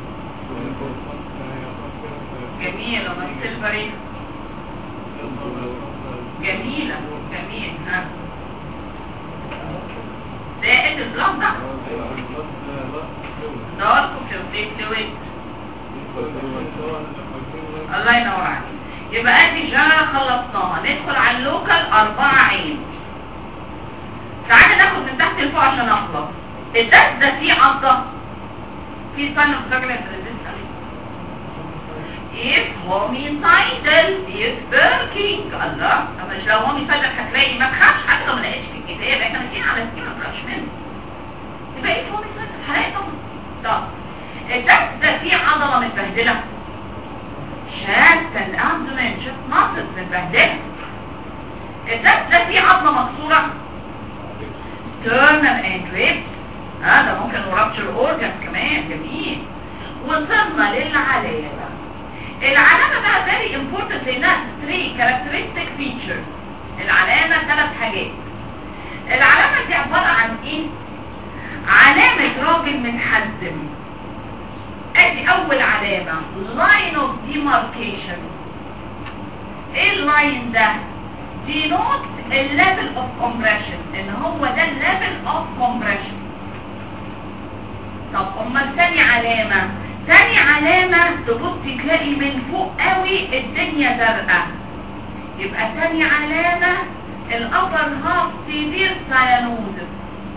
S1: جميل وما السيلفر ايه جميلة جميل ها زائد البلان ده داركم في الفليكتويت الله ينور عليك يبقى ادي جرى خلصناها ندخل على اللوكال اربعة عين تعالى ناخد من تحت لفوق عشان اخلص الدرس ده فيه عضة في سن فراجمنت ريزيستنس if homicidal is working الله طب مش لو homicidal هتلاقي ما تخافش حتى لو ما لقيتش في الكتاب احنا ماشيين على سكيما فراشمنت يبقى ايه homicidal هلاقي طب طب الدرس ده فيه عضلة متبهدلة شاكة الابدومين شوف ناقص متبهدلة الدرس ده فيه عظمة مكسورة sternum and ribs هذا ممكن ورابتشر اورجان كمان جميل وصلنا للعلامة العلامة بقى very important لانها 3 characteristic features العلامة ثلاث حاجات العلامة دي عبارة عن ايه علامة راجل متحزم ادي اول علامة line of demarcation ايه اللاين ده denote الليفل of compression ان هو ده الليفل of compression طب امال تاني علامة تاني علامة تبص تلاقي من فوق قوي الدنيا زرقاء يبقى تاني علامة الابر هاف سيفير سايانوزس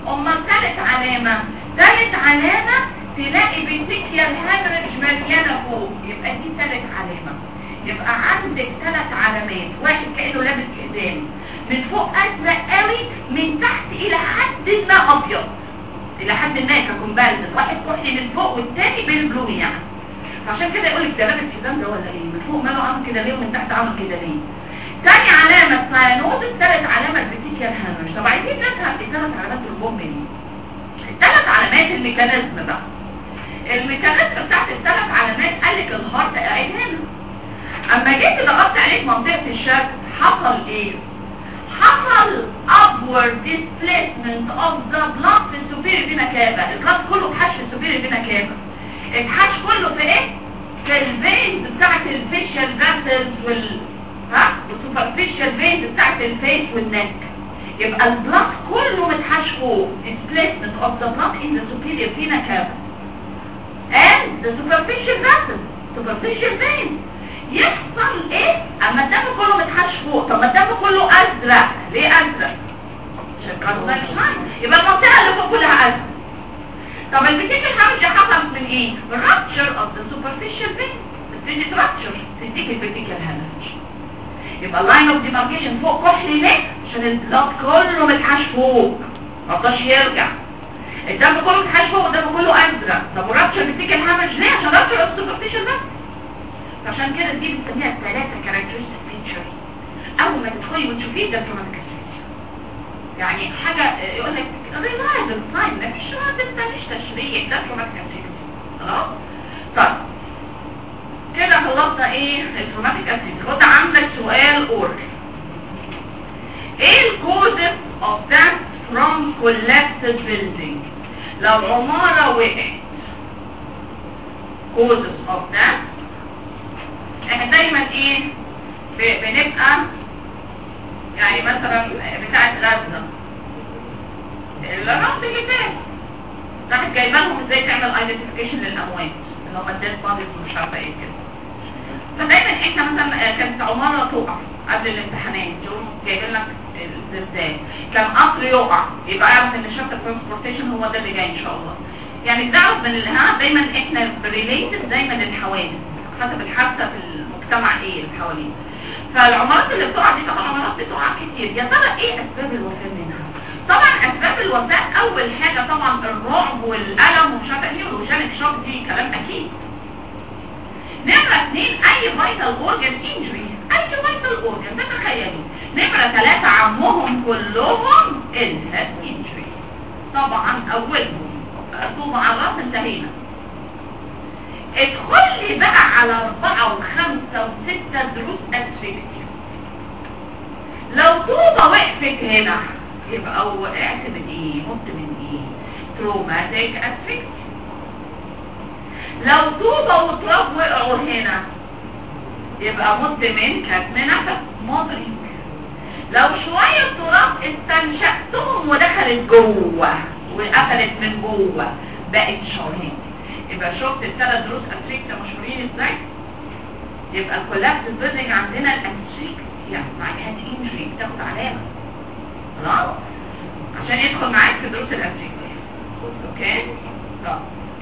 S1: امال ثالث علامة ثالث علامة تلاقي بيتيكيال هامرج مليانة فوق يبقى دي ثالث علامة يبقى عندك ثلاث علامات واحد كأنه لابس حزام من فوق ازرق قوي من تحت الى حد ما ابيض الى حد ما ككومباريزن واحد كحلي من فوق والتاني بالبلو يعني فعشان كده يقول لك ده لابس حزام ده ولا ايه من فوق ماله عامل كده ليه ومن تحت عامل كده ليه تاني علامة ساينوز الثالث علامة البيتيكيال هامرج طب عايزين نفهم الثلاث علامات البوم دي الثلاث علامات الميكانيزم بقى الميكانيزم بتاعت الثلاث علامات قال لك الهارت قاعد هنا اما جيت ضغطت عليك منطقة الشرق حصل ايه حصل upward displacement of the blood في السوبيري فينا كابا البلاد كله اتحش في السوبيري فينا كابا اتحش كله في ايه في الفينز بتاعت الفيشال فاسلز وال ها والسوبرفيشال فينز بتاعت الفيس والنك يبقى البلاد كله متحش فوق displacement of the blood in the superior vena cava and the superficial vessels superficial veins يحصل ايه اما الدم كله متحش فوق طب ما الدم كله ازرق ليه ازرق عشان كانوا يبقى المنطقه اللي فوق كلها ازرق طب البتيك الهامج حصل من ايه rupture of the superficial vein بتدي rupture تديك البتيك الهامج يبقى اللاين اوف ديماركيشن فوق كحلي ليه عشان البلاد كله متحش فوق ما رضاش يرجع الدم كله متحش فوق والدم كله ازرق طب ورابتشر بتيجي الهامج ليه عشان رابتشر اوف سوبرفيشال بس عشان كده دي بنسميها الثلاثه كاركترستيك فيتشرز اول ما تدخلي وتشوفيه ده تروماتيك يعني حاجه يقول لك ريلايبل ساين مفيش ما مفيش تشريح ده تروماتيك خلاص طيب كده خلصنا ايه التروماتيك اسيد خد عندك سؤال اور ايه الكوزز اوف ذات فروم collapsed building لو عمارة وقعت causes of that احنا دايما ايه ب- بنبقى يعني مثلا بتاعة غزة الرمز اللي فات راحت جايبه لهم ازاي تعمل ايدنتيفيكيشن للاموات اللي هم الديد باديز ومش عارفه ايه كده فدايما احنا مثلا آه، كانت عمارة تقع قبل الامتحانات يقوم جايبين لك الزلزال كان قطر يقع يبقى اعرف ان شرط الترانسبورتيشن هو ده اللي جاي ان شاء الله يعني بنعرف من الها دايما احنا ريليتد دايما للحوادث حسب الحادثه في المجتمع ايه اللي حواليه فالعمارات اللي بتقع دي طبعا عمارات بتقع كتير يا ترى ايه اسباب الوفاه منها طبعا اسباب الوفاه اول حاجه طبعا الرعب والالم ومش عارفه ايه والوجانك شوك دي كلام اكيد نمرة اثنين اي فيتال اورجن انجري اي فيتال اورجن تتخيلوا نمرة ثلاثة عمهم كلهم الهيد انجري طبعا اولهم طوبة على الراس انتهينا ادخل لي بقى على اربعة وخمسة وستة دروس اسفكتي لو طوبة وقفت هنا يبقى وقعت من ايه مت من ايه تروماتيك اسفكتي لو طوبة وتراب وقعوا هنا يبقى مد من كتم نفس مضري لو شوية تراب استنشقتهم ودخلت جوه وقفلت من جوه بقت شرايين يبقى شفت الثلاث دروس افريكتا مشهورين ازاي يبقى الكولابس البيلدينج عندنا الافريك يعني مع هاد انجري بتاخد علامة خلاص عشان يدخل معاك في دروس الافريكتا اوكي طب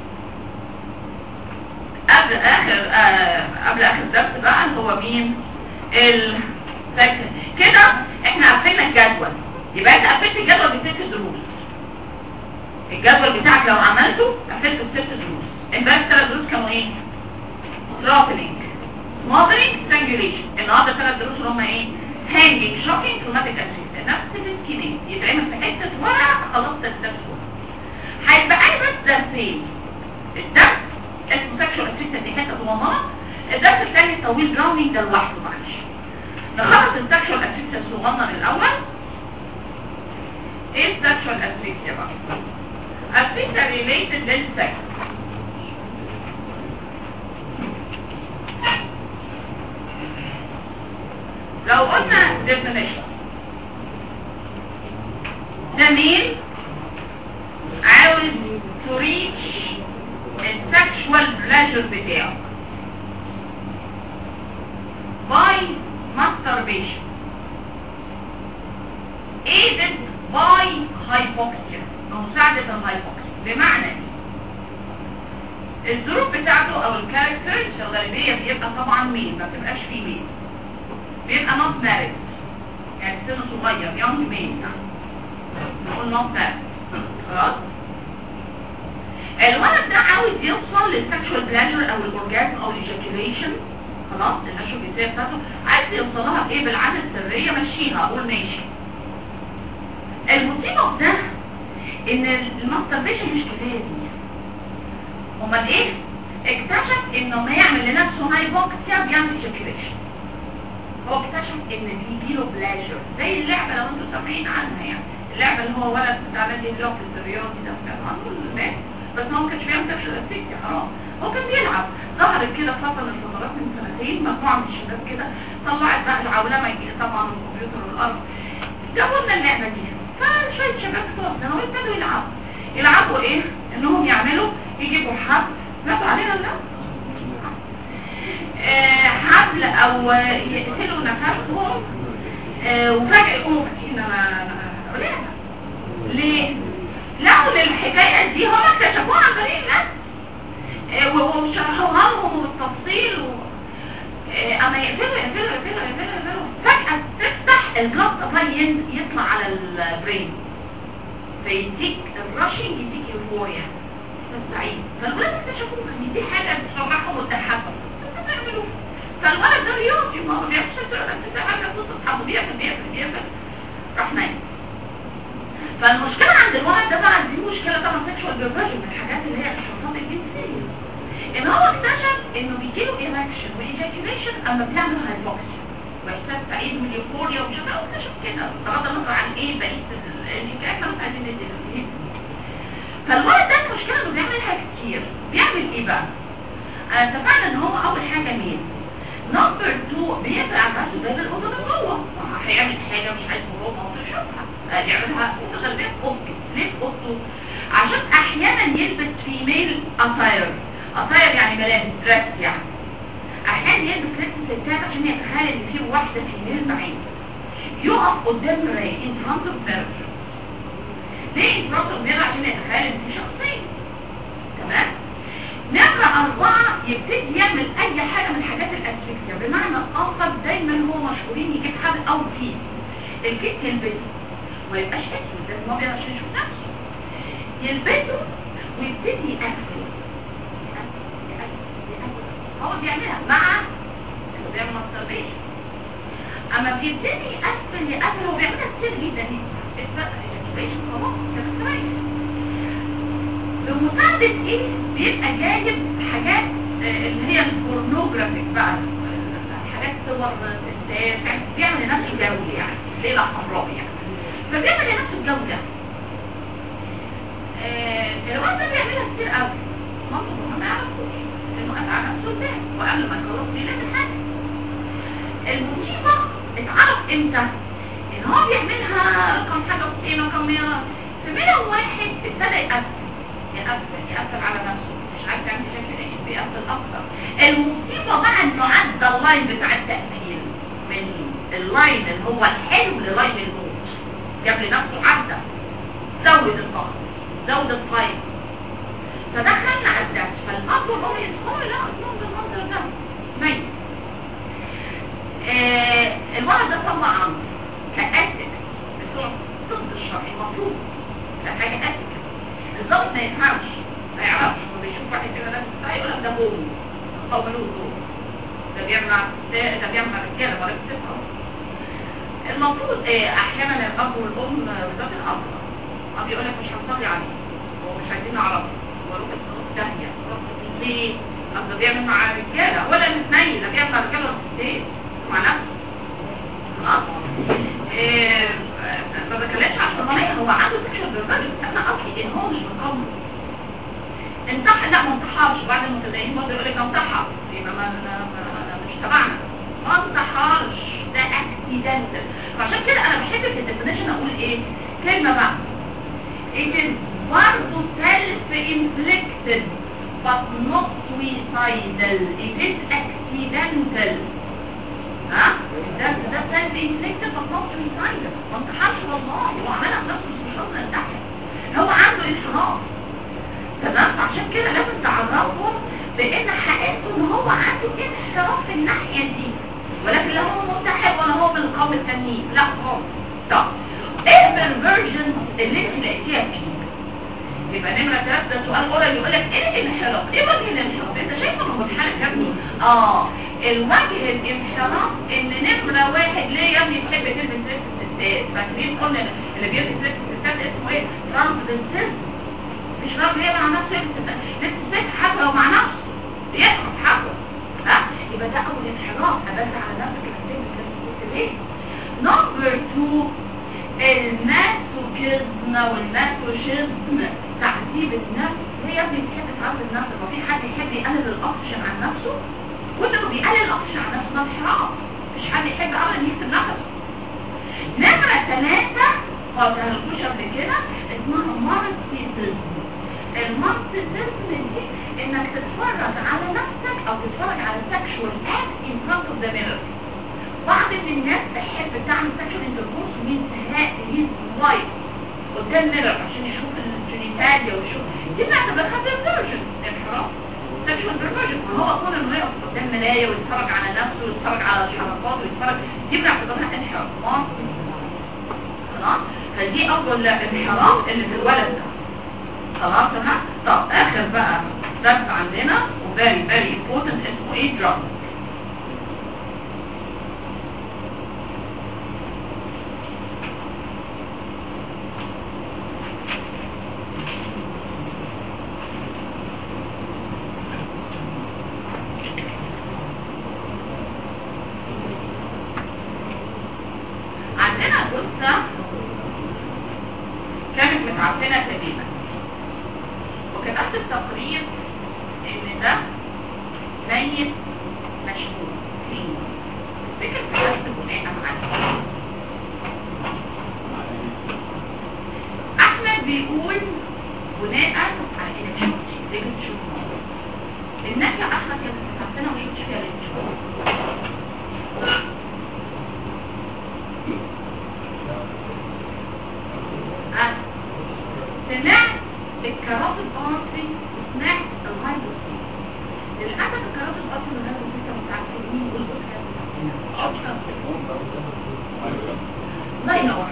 S1: قبل اخر آه قبل اخر درس بقى هو مين الفكر كده احنا قفلنا الجدول يبقى انت قفلت الجدول بست دروس الجدول بتاعك لو عملته قفلته بست دروس امبارح ثلاث دروس كانوا ايه ترافلينج مودرينج سترانجوليشن النهارده ثلاث دروس اللي هم ايه هانجينج شوكينج تروماتيك اسيست نفس السكينات يتعمل في حته ورقه خلصت الدرس كله هيبقى لي بس درسين الدرس اسمه سكشوال اسيست دي حته صغننه الدرس الثاني طويل براونينج ده لوحده معلش نخلص السكشوال اسيست الصغنن الاول ايه السكشوال اسيست بقى اسيست ريليتد للسكس لو قلنا definition جميل عاوز to reach السكشوال pleasure بتاعه by masturbation aided by hypoxia او بمعنى الظروف بتاعته او الكاركترز الغالبية بيبقى طبعا مين ما بتبقاش فيه مين بيبقى نوت مارد يعني سنه صغير يونج مين نقول نوت مارد خلاص الولد ده عاوز يوصل للسكشوال بلاجر او الاورجازم او الايجاكيوليشن خلاص النشوة الجنسية بتاعته عايز يوصلها بايه بالعادة السرية مشيها اقول ماشي المصيبة في ده ان الماستربيشن مش كفاية دي امال ايه اكتشف انه ما يعمل لنفسه هايبوكسيا بيعمل ايجاكيوليشن هو اكتشف ان بيجيله بلاجر زي اللعبة لو انتوا سامعين عنها يعني اللعبة اللي هو ولد بتاع نادي اللوك الرياضي ده سمعت عنه الناس بس هو ما كانش بيعمل سكشوال اكتيفيتي حرام هو كان بيلعب ظهرت كده فتره من الفترات من سنتين مجموعه من الشباب كده طلعت بقى العولمه يجي طبعا الكمبيوتر والارض جابوا لنا اللعبه دي فشويه شباب بتوع ثانوي ابتدوا يلعبوا يلعبوا ايه؟ انهم يعملوا يجيبوا حبل نفوا علينا لا آه حبل او يقتلوا نفسهم آه وفجاه يقوموا فاكرين انا لعبه ليه؟ لقوا الحكايه دي هم اكتشفوها عن طريق الناس وشرحوها لهم بالتفصيل و... اما يقفلوا يقفلوا يقفلوا يقفلوا يقفلوا فجأة تفتح البلاد سبلاي يطلع على البرين فيديك الرشنج يديك ايفوريا سعيد فالولاد اكتشفوا ان دي حاجة بتفرحهم وتضحكهم بتعملوا فالولد ده رياضي ما هو بيعملش كده حاجة تصحى بيقفل بيقفل بيقفل راح نايم فالمشكلة عند الولد ده بقى دي مشكلة طبعا سيكشوال بيرفيرجن من الحاجات اللي هي الشخصات الجنسية ان هو اكتشف انه بيجيله ايركشن وايجاكيوليشن اما بيعمل هايبوكسيا واحساس سعيد واليوفوريا ومش عارف اكتشف كده بغض النظر عن ايه بقيه الحكايات احنا مش عايزين ندي فالولد ده المشكله انه بيعملها كتير بيعمل ايه بقى؟ اتفقنا ان هو اول حاجه مين؟ نمبر 2 بيبقى على نفسه زي الاوضه من جوه هيعمل حاجه مش عايز هو ما يشوفها يعملها غالبا اوضته ليه في اوضته؟ عشان احيانا يلبس فيميل اتاير اتاير يعني ملابس دريس يعني احيانا يلبس لبس ستات عشان يتخيل ان في واحده فيميل معاه يقف قدام المرايه ان فرونت اوف ميرور ليه ان فرونت اوف ميرور عشان يتخيل ان في شخصيه تمام نمرة أربعة يبتدي يعمل أي حاجة من الحاجات الأسفكسية بمعنى آخر دايما هو مشهورين يجيب حد أو كيس الكيس يلبسه ما يبقاش اسود لازم هو بيعرف يشوف نفسه يلبسه ويبتدي يقفل هو بيعملها مع اللي بيعمل ماستربيشن اما بيبتدي يقفل يقفل هو بيعملها كتير جدا ماستربيشن خلاص بمساعدة ايه بيبقى جايب حاجات اللي هي البورنوجرافيك بقى حاجات صور ستات بيعمل لنفسه جو يعني ليلة حمراء يعني فبيعمل لنفسه الجو ده الوقت ده بيعملها كتير قوي مامته ما يعرفوش انه قطع نفسه ازاي وقبل ما يخلص بيلاقي حاجه المصيبه اتعرف امتى ان هو بيعملها كم حاجه بسيطه رقم 100 فمنهم واحد ابتدى يقفل يقفل يقفل على نفسه مش عارف يعمل شكل ايه بيقفل اكتر المصيبه بقى انه عدى اللاين بتاع التقفيل من اللاين اللي هو الحلو للاين الموت جاب لنفسه عدى زود الضغط زود الطيب فدخلنا على الدرس فالأب والأم يدخلوا لا أصلا بالمنظر ده ميت آه الولد ده طلع عنه كأسك بتوع ضد الشرع المفروض ده حاجة أسك الضغط ما يفهمش ما يعرفش هو بيشوف واحد كده ناس بتاعي يقول لك ده بوم قوملوه بوم ده بيعمل ده بيعمل رجاله ولا بتفهم المفروض آه احيانا الاب والام بالذات الاب الاب يقول لك مش هنصلي عليه هو مش عايزين نعرفه وروح الصلاة داهية ليه؟ أصل بيعمل مع رجالة ولا الاثنين لا بيعمل مع رجالة ولا ستين مع نفسه خلاص؟ إيه ما بكلمش على الصناعية هو عنده سكشن بالراجل أنا أصلي إن هو مش مقام انتحر لا ما انتحرش بعد المتدينين برضه يقول لك انتحر يبقى ما مش تبعنا ما انتحرش ده اكسيدنتال فعشان كده انا بحب في الديفينيشن اقول ايه كلمه بقى it is برضه self-inflicted but not suicidal it is accidental ها ده ده self-inflicted but not suicidal ما انتحرش والله هو عملها بنفسه مش مش قصدي انتحر هو عنده انحراف كده لازم تعرفهم بان حقيقته ان هو عنده انحراف في الناحيه دي ولكن لا هو متحد ولا هو بالقوم التانيين لا هو طب ايه الفيرجن اللي انت لقيتيها فيه يبقى نمرة ثلاثة ده سؤال أولى يقول لك ايه الانحراف؟ ايه وجه الانحراف؟ انت شايف انه منحرف يا ابني؟ اه الوجه الانحراف ان نمرة واحد ليه يا ابني تحب تلبس لبس الستات؟ فاكرين قلنا اللي بيلبس لبس الستات اسمه ايه؟ ترانسفيرسيزم مش راجل هي مع نفسه لبس لبس الست حتى لو مع نفسه يقرب حقه ها؟ يبقى ده أول انحراف أبس على نفسك انك تلبس لبس الست ليه؟ نمبر 2 الماسوكيزم والماسوشيزم تعذيب النفس هي يا ابني بتحب تعذب نفسك وفي حد يحب يقلل الاوكسجين عن نفسه وانت لو بيقلل الاوكسجين عن نفسه ده انحراف مش حد يحب ابدا يكتب نفسه نمرة ثلاثة قلت هنقولش قبل كده اسمها مارسيزم المارسيزم دي انك تتفرج على نفسك او تتفرج على سكشوال اكت ان فرونت اوف ذا ميرور بعض من الناس تحب تعمل سكشوال انتركورس من هيز وايف قدام ميرور عشان يشوف الجينيتاليا ويشوف دي بنعتبرها بالفيرجن انحراف سكشوال بالفيرجن وهو كون انه يقف قدام مرايه ويتفرج على نفسه ويتفرج على الحركات ويتفرج دي بنعتبرها انحراف خلاص فدي اول انحراف اللي في الولد ده خلاص تمام طب اخر بقى درس عندنا وفيري فيري امبورتنت اسمه ايه دراج عندنا جثة كانت متعفنة تماما وكتبت التقرير ان ده ميت مشهور فين فكرة كتبت بناء عليه احمد بيقول بناء على انك شفتي زي ما تشوف الناس يا احمد كانت متعفنة وشفتش فيها اللي تشوف سمعت الكرات الارضي وسمعت الهايدروسين للاسف الكرات الارضي والهايدروسين كانوا متعفنين والجزء لا ينور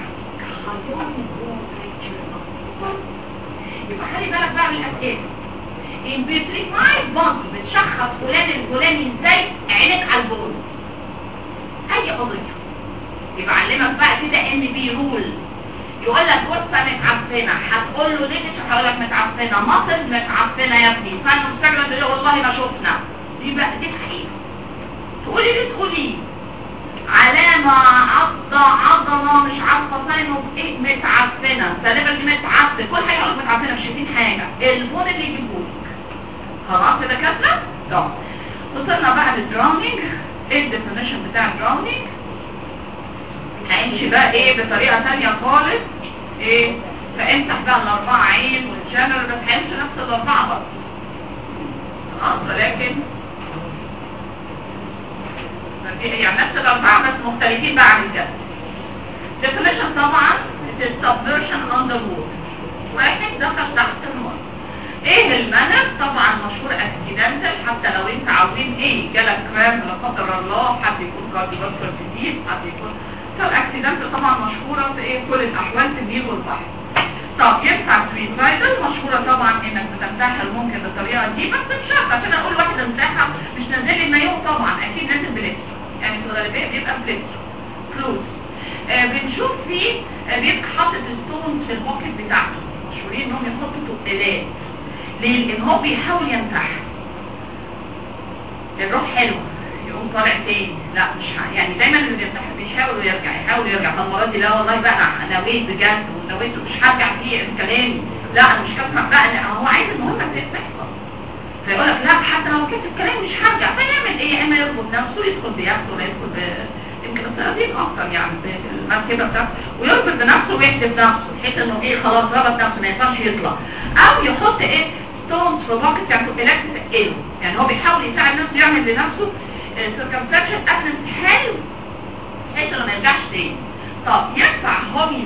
S1: يبقى خلي بالك بقى من الاسئله البيتريفايد بامب بتشخص فلان الفلاني ازاي عينك على البول اي قضيه يبقى علمك بقى كده ان بي رول يقول لك جثه متعفنه هتقول له ليه مش هقول لك متعفنه مصر متعفنه يا ابني فانا مستغرب اللي والله ما شفنا دي بقى دي حقيقه تقولي ليه تقولي علامة عضة عضلة مش عارفة ساينه ايه متعفنة سلامة دي متعفن كل حاجة يقولك متعفنة مش شايفين حاجة البون اللي يجيبهولك خلاص كده كده؟ طب وصلنا بقى للدراونينج ايه الديفينيشن بتاع الدراونينج هيمشي بقى ايه بطريقة تانية خالص ايه فامسح بقى الاربعة عين والجنرال بس هيمشي نفس الاربعة برضه خلاص ولكن يعني نفس الاربعة بس مختلفين بقى عن كده definition طبعا it is submersion under water واحد دخل تحت الماء ايه المنر طبعا مشهور اكسيدنتال حتى لو انت عاوزين ايه جالك كرام لا قدر الله حد يكون كارديوفاسكولار ديزيز حد يكون فالاكسيدنتال طبعا مشهورة في ايه كل الاحوال في النيل والبحر طب ينفع سويسايدل مشهورة طبعا انك بتمتحل ممكن بالطريقة دي بس مش شرط عشان اقول واحدة امتحل مش نازل لي المايو طبعا اكيد نازل بلبس يعني في الغالبية بيبقى بلبس فلوس آه بنشوف فيه آه بيبقى حاطط الستونز في البوكت بتاعته مشهورين انهم يحطوا تقلات ليه؟ لان هو بيحاول ينتحل الروح حلوة يقوم طالع تاني لا مش ه... يعني دايما اللي بينتحل بيحاول يرجع يحاول يرجع فالمرة دي لا والله بقى انا نويت بجد ونويت مش هرجع فيه كلامي لا انا مش هسمع بقى لا هو عايز المهم تحصل فيقول لك لا حتى لو كنت الكلام مش هرجع فيعمل ايه يا اما يربط نفسه يدخل بياخده ولا يدخل ب... يمكن الصناديق اكتر يعني بالمركبه بتاعته ويربط بنفسه ويكتب نفسه بحيث انه ايه خلاص ربط نفسه ما ينفعش يطلع او يحط ايه ستونز في باكت يعني الكتريك ايه يعني هو بيحاول يساعد نفسه يعمل لنفسه سيركمفكشن قبل حلو بحيث انه ما يرجعش تاني طب ينفع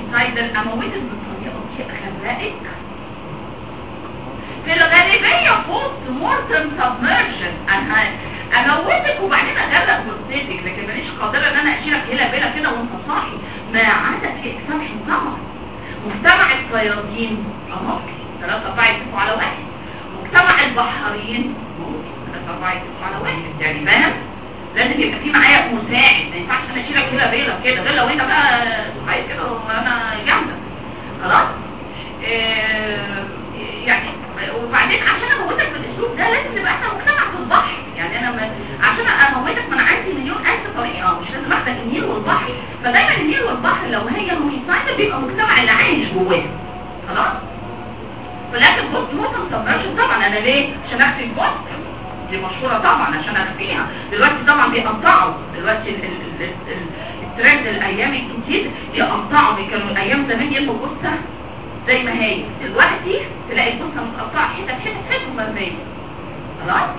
S1: هوميسايدل امويتد بالطريقه دي اخرائك في الغالبية بوست مورتم سبمرشن انا اموتك وبعدين اغرق جثتك لكن ماليش قادره ان انا اشيلك هلا بلا كده وانت صاحي ما عدا في اجسام حمار مجتمع الصيادين اهو ثلاثة أربعة يتفقوا على واحد مجتمع البحارين ثلاثة أربعة يتفقوا على واحد يعني فاهم لازم يبقى في معايا مساعد ما ينفعش انا اشيلك هلا بلا كده غير لو انت بقى عايز كده وانا جامده خلاص آه، يعني وبعدين عشان اموتك بالاسلوب ده لازم نبقى احنا مجتمع في البحر يعني انا ما عشان اموتك ما انا عندي مليون الف طريقه مش لازم اخدك النيل والبحر فدايما النيل والبحر لو هي هوميسايد بيبقى مجتمع اللي عايش جواه خلاص ولكن بوست موتم سبمرشن طبعا انا ليه عشان اخفي البوست دي مشهورة طبعا عشان اخفيها دلوقتي طبعا بيقطعوا دلوقتي ال- ال- ال- ال- الترند الايام الجديد يقطعوا كانوا الايام زمان يلقوا بوستة زي ما هي دلوقتي تلاقي البوستة متقطعة حتت حتت حتت ومرمية خلاص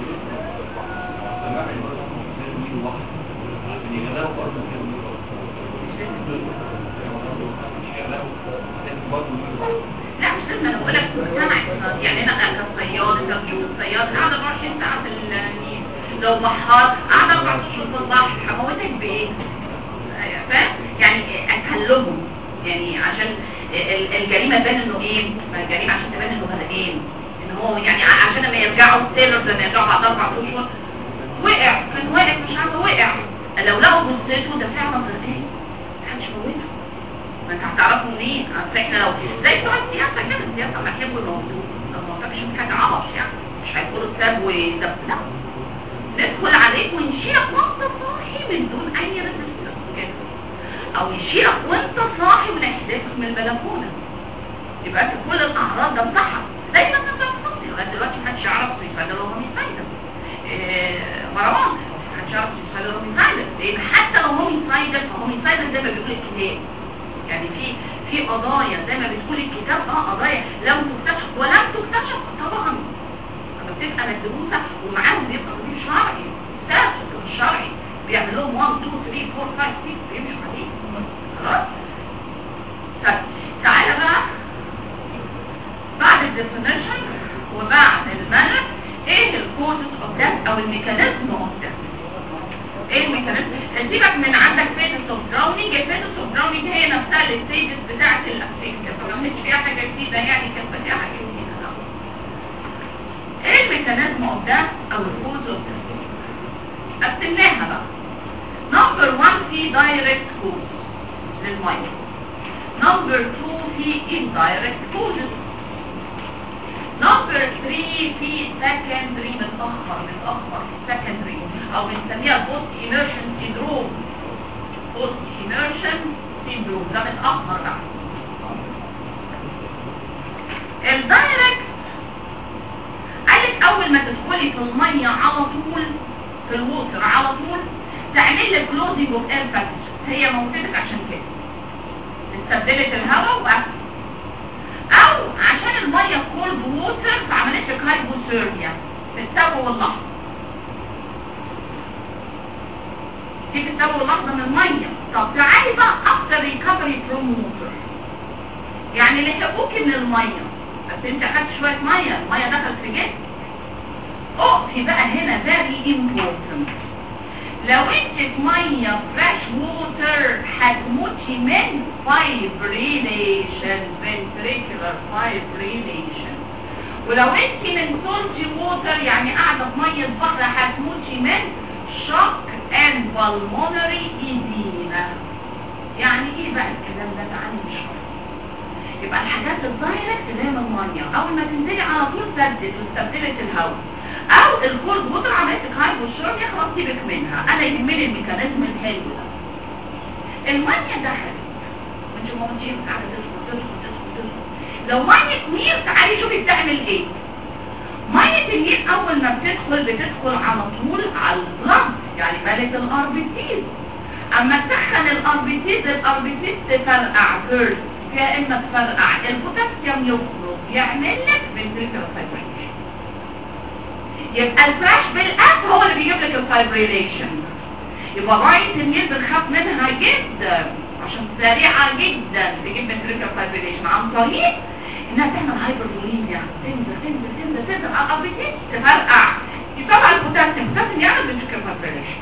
S2: سماح البرد مين واحد عشان يغلاوا برضه كده مش يغلاوا لازم برضه مين واحد
S1: لا مش لازم انا بقول لك مجتمع اقتصادي. يعني انا كصياد كمجهود صياد قاعده 24 ساعه في النيل لو بحار قاعده 14 في البحر هموتك بايه؟ فاهم؟ يعني اكلمهم يعني عشان ال- الجريمه تبان انه ايه؟ ما الجريمه عشان تبان انه غرقان ان هو يعني ع- عشان لما يرجعوا السيلرز لما يرجعوا بعد اربع اشهر وقع كان واقع مش عارفه وقع لو لقوا جثته ده فعلا غرقان محدش موته ما انت هتعرفوا منين اصل احنا لو زي بتوع السياسه كده السياسه ما يحبوا الموضوع لو ما فيش حاجه عبط يعني مش هيقولوا السب وده لا ندخل عليك ونشيلك وانت صاحي من دون اي ريزيستنس كده او يشيلك وانت صاحي ونحدفك من البلكونه يبقى انت كل الاعراض ده بتاعها دايما انت بتصلي لغايه دلوقتي محدش يعرف يفادى لو هو مش فايده مروان محدش يعرف يفادى لو مش فايده لان حتى لو هو مش فايده فهو مش فايده زي ما بيقول الكتاب يعني في في قضايا زي ما بتقول الكتاب اه قضايا لم تكتشف ولم تكتشف طبعا لما بتبقى مدروسه ومعاهم بيبقى دليل شرعي ثابت الشرعي بيعمل لهم 1 2 3 4 5 6 بيمشوا عليه خلاص طيب تعالى بقى بعد الديفينيشن وبعد المنع ايه الكوزز اوف ذات او الميكانيزم اوف ذات ايه الميكانيزم سيبك من عندك فيتس اوف دراونينج الفيتس اوف دراونينج هي نفسها الستيجز بتاعت الاسفيكسيا فما فيش فيها حاجه جديده يعني كانت فيها حاجه جديده لا. ايه الميكانيزم اوف ذات او الكوز اوف ذات قسمناها بقى نمبر 1 في دايركت كوز للميه نمبر 2 في indirect causes نمبر 3 في secondary متأخر متأخر secondary او بنسميها post immersion syndrome post immersion syndrome ده متأخر بقى الدايركت قالت اول ما تدخلي في المية على طول في الووتر على طول تعمل لك كلوزنج اوف اير باسج هي موجودة عشان كده استبدلت الهواء وقفت او عشان المية كولد ووتر فعملت لك هايبوثيرميا التو واللحظة دي التو واللحظة من المية طب تعالي بقى اكتر ريكفري فروم ووتر يعني لحقوك من المية بس انت خدت شوية مية المية دخلت في جسم اقفي بقى هنا very important لو انت في ميه فريش ووتر هتموتي من فايبريليشن ventricular fibrillation ولو انت من سولتي ووتر يعني قاعده في ميه بحر هتموتي من شوك اند pulmonary edema يعني ايه بقى الكلام ده تعالي نشرح يبقى الحاجات الدايركت اللي هي من الميه اول ما تنزلي على طول سدت واستبدلت الهواء او الكولد ووتر عملت هاي والشرب خلاص سيبك منها انا يهمني الميكانيزم الحلو ده الميه دخلت وانت موجودين قاعده تدخل تدخل تدخل تدخل لو ميه نير تعالي شوفي بتعمل ايه ميه النير اول ما بتدخل بتدخل على طول على البلد يعني ملك الاربيتيز اما تسخن الاربيتيز الاربيتيز تفرقع فيرست يا اما تفرقع البوتاسيوم يخرج يعمل لك ventricular fibrillation يبقى الفلاش بالاس هو اللي بيجيب لك الفايبريليشن يبقى رايت النيل بنخاف منها جدا عشان سريعة جدا تجيب ventricular fibrillation عن طريق انها تعمل هايبربوليميا تنزل تنزل تنزل تضغط على الابيتيت تفرقع يطلع البوتاسيوم البوتاسيوم يعمل فينتريكولار فايبريليشن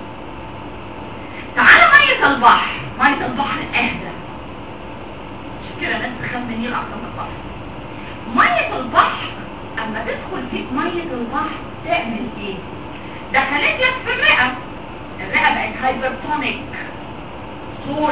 S1: تعالى مية البحر مية البحر اهدى عشان كده الناس تخاف من النيل اكتر من البحر مية البحر اما تدخل فيك مية البحر تعمل ايه دخلت لك في الرئة الرئة بقت هايبرتونيك سول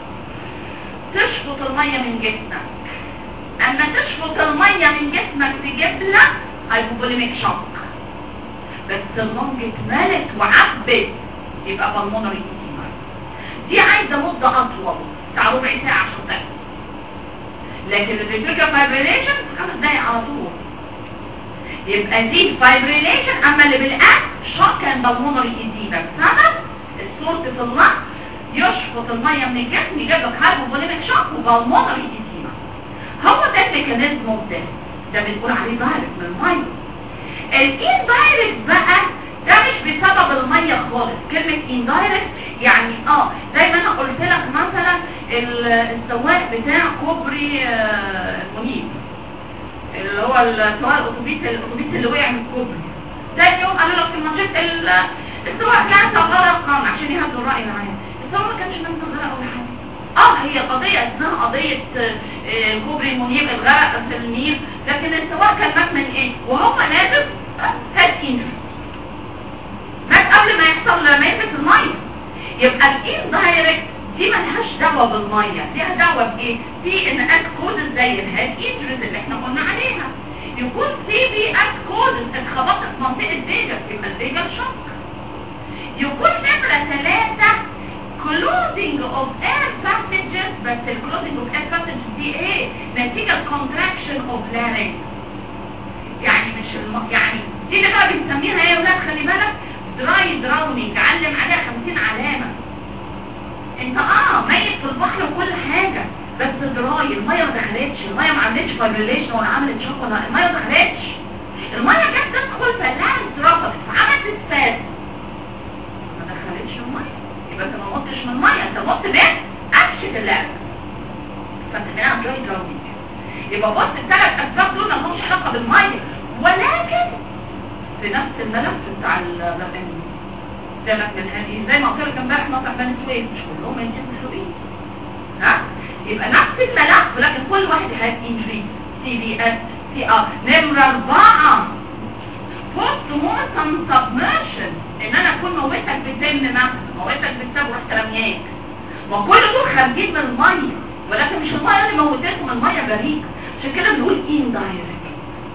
S1: تشفط المية من جسمك اما تشفط المية من جسمك تجيب لك هايبوبوليميك شوك بس اللنج اتملت وعبت يبقى بالمونري ايديما دي عايزة مدة اطول بتاع ربع ساعة عشان تحصل لكن الفيتريكا فايبريليشن خمس دقايق على طول يبقى دي فايبريليشن اما اللي بالاكل شوك اند بالمونري ايديما بسبب الصوت في اللنج يشفط المية من الجسم يجيب لك هايبوبوليميك شوك وبالمونري ايديما هو ده الميكانيزم ده ده بنقول عليه دايركت من المية الاندايركت بقى ده مش بسبب المية خالص كلمة اندايركت يعني اه زي ما انا قلت لك مثلا ال- السواق بتاع كوبري آه، منيب اللي هو السواق الاتوبيس الاتوبيس اللي وقع من الكوبري ده اليوم قالوا لك في المانشيت ال- السواق كان غرقا عشان يهدوا الرأي العام السواق ما كانش منه غرق ولا حاجة اه هي قضية اسمها قضية آه، آه، كوبري منيب الغرق في النيل لكن السواق كان مات من ايه وهو نازل هاد انجري مات قبل ما يحصل ما يلبس المية يبقى الان دايركت دي ملهاش دعوة بالمية ليها دعوة بايه في ان اك كودز زي الهاد انجريز اللي احنا قلنا عليها يكون سي بي اك كودز اتخبطت في منطقة فيجاس يبقى الفيجاس شوك يكون نمرة ثلاثة closing of air passages بس ال closing of air passages دي ايه نتيجة contraction of larynx يعني مش الم... يعني دي اللي بقى بنسميها ايه يا ولاد خلي بالك دراي دراونينج علم عليها 50 علامة انت اه ميت في البحر وكل حاجة بس دراي المية ما دخلتش المية ما عملتش فايبريليشن ولا عملت شوك ولا المية ما دخلتش المية جت تدخل فلاها اترفضت عملت اسفاد ما دخلتش المية يبقى انت ما متش من المية انت مت بايه قفشة اللعب فانت بناء دراي دراونينج يبقى بص الثلاث اسباب دول ما لهمش علاقه بالميه ولكن في نفس الملف بتاع الغرقانين زي ما كان زي ما قلت لك امبارح مطرح بني سويف مش كلهم انجز مسؤولين ها يبقى نفس الملف ولكن كل واحد هاد انجري سي بي اس سي ار نمرة أربعة بوست مورتم سبمرشن ان انا اكون موتك بالدم مثلا موتك بالسب ورحت رمياك ما كل دول خارجين من الميه ولكن مش الميه اللي موتتهم الميه بريئه عشان كده بنقول اندايركت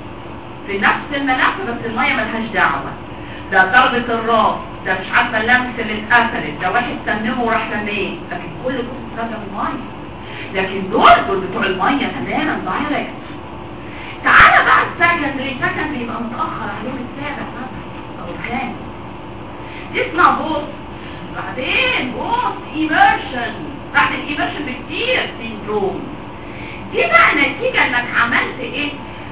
S1: في نفس الملف بس الميه ملهاش دعوه ده ضربة الراس ده مش عارفه اللمس اللي اتقتلت ده واحد سنمه وراح رميه لكن كل دول بسبب الميه لكن دول دول بتوع الميه تماما دايركت تعالى بقى السكندري سكندري يبقى متاخر على اليوم السابع مثلا او الخامس دي اسمها بوست بعدين بوست ايمرشن بعد الايمرشن بكتير سيندروم دي بقى نتيجة انك عملت ايه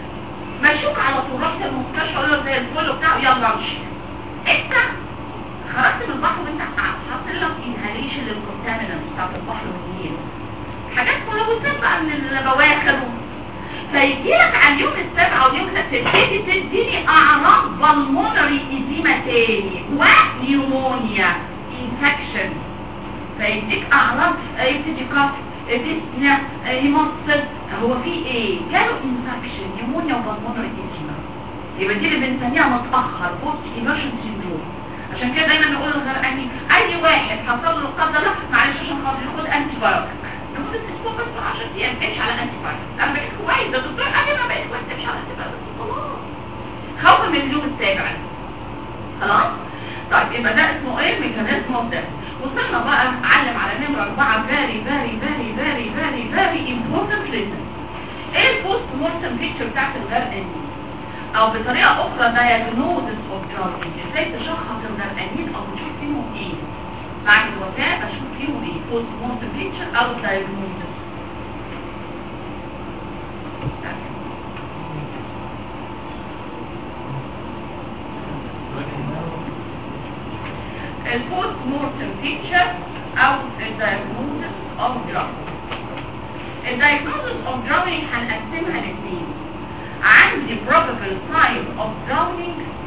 S1: مشوك على طول رحت المستشفى قول له زي الفل وبتاع يلا امشي انت خرجت من البحر وانت حاطط لك انهاليشن للكونتامينانت بتاعت البحر والنيل حاجات ملوثات بقى من البواخر فيجي لك على اليوم السابع او اليوم تبتدي تديني اعراض بالمونري ايديما تاني ونيومونيا انفكشن فيديك اعراض يبتدي كف تسنى يمصد هو في ايه جاله انفكشن نيومونيا وبالمونري ايديما يبقى دي اللي بنسميها متاخر بوست ايمرشن سيندروم عشان كده دايما نقول للغرقاني اي واحد حصل له قدر الله معلش عشان خاطر خد انتي بايوتيك لمده اسبوع بس 10 ايام امشي على انتي بايوتيك انا بقيت كويس ده الدكتور قال لي انا بقيت كويس امشي على انتي بايوتيك خلاص خوف من اليوم السابع خلاص طيب يبقى ده اسمه ايه ميكانيزم اوف ده وصلنا بقى علم على نمرة أربعة very very very very very very important reason ايه البوست مورتم بيكتشر بتاعت الغرقانين او بطريقة اخرى diagnosis of drowning ازاي تشخص الغرقانين او تشوف فيهم ايه بعد الوفاة اشوف فيهم ايه بوست مورتم بيكتشر او diagnosis البوست مورتم بيكتشر او الدايجنوزس اوف drowning الدايجنوزس اوف drowning هنقسمها لاثنين عندي probable sign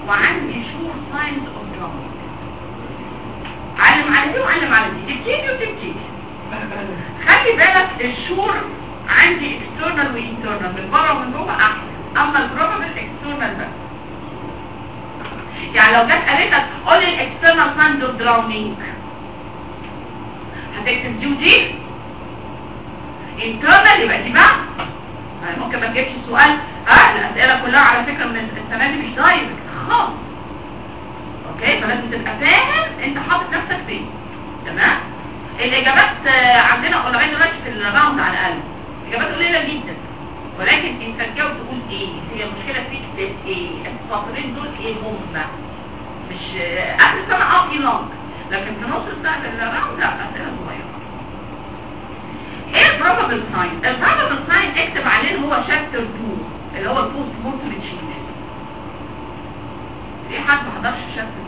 S1: وعندي شور ساينز اوف دراما علم على دي وعلم على دي تبتدي وتبتدي خلي بالك الشور عندي اكسترنال وانترنال من بره ومن جوه احسن اما البروبابل اكسترنال بس يعني لو جت قالت لك قول لي الاكسترنال ساينز اوف دراونينج هتكتب دي ودي انترنال يبقى دي بقى يعني ممكن ما تجيبش السؤال اه الاسئله كلها على فكره من السنه دي مش دايركت خالص اوكي فلازم تبقى فاهم انت حاطط نفسك فين تمام الاجابات آه، عندنا لغايه دلوقتي في الراوند على الاقل اجابات قليله جدا ولكن انت تجاوب تقول ايه هي المشكله فيك ايه السطرين دول ايه هم مش آه، اخر السنه اه في لونج لكن في نص السنه الراوند لا اسئله صغيره ايه البروبابل ساين البروبابل ساين اكتب عليه اللي هو شابتر 2 اللي هو البوست مورتم تشينجز في حد ما حضرش شابتر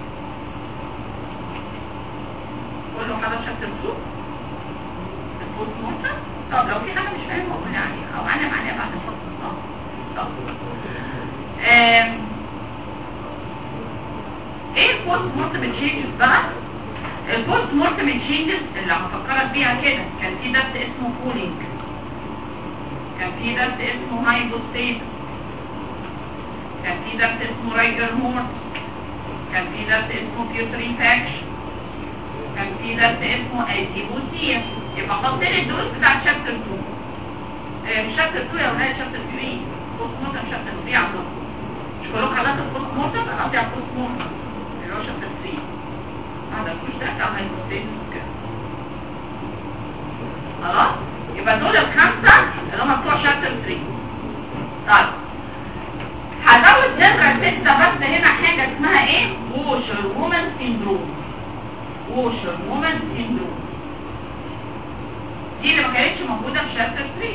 S1: 2 كله حضر شابتر 2 البوست مورتم طب لو في حاجه مش فاهمه قول عليها او علم عليها بعد الفصل طب طب آم، ايه البوست مورتم تشينجز بقى البوست مورتم تشينجز اللي هفكرك بيها كده كان في درس اسمه كولينج كان في درس اسمه هايبوستيت كان في درس اسمه رايجر مورت كان في درس اسمه بيوتريفاكشن كان في درس اسمه ايديبوسيا يبقى حط لي الدروس بتاعت شابتر 2 آه، مش شابتر 2 يا ولاد شابتر 3 بوست مورتم شابتر 3 عندكم مش كلكم حضرتك البوست مورتم انا قصدي على البوست مورتم اللي هو شابتر 3 هذا مش ده بتاع هايبوستيت كده خلاص يبقى دول الخمسه اللي هم بتوع شابتر 3 طيب هزود نمرة ستة بس هنا حاجة اسمها ايه؟ ووشر وومن سيندروم ووشر وومن سيندروم دي اللي ما كانتش موجودة في شابتر 3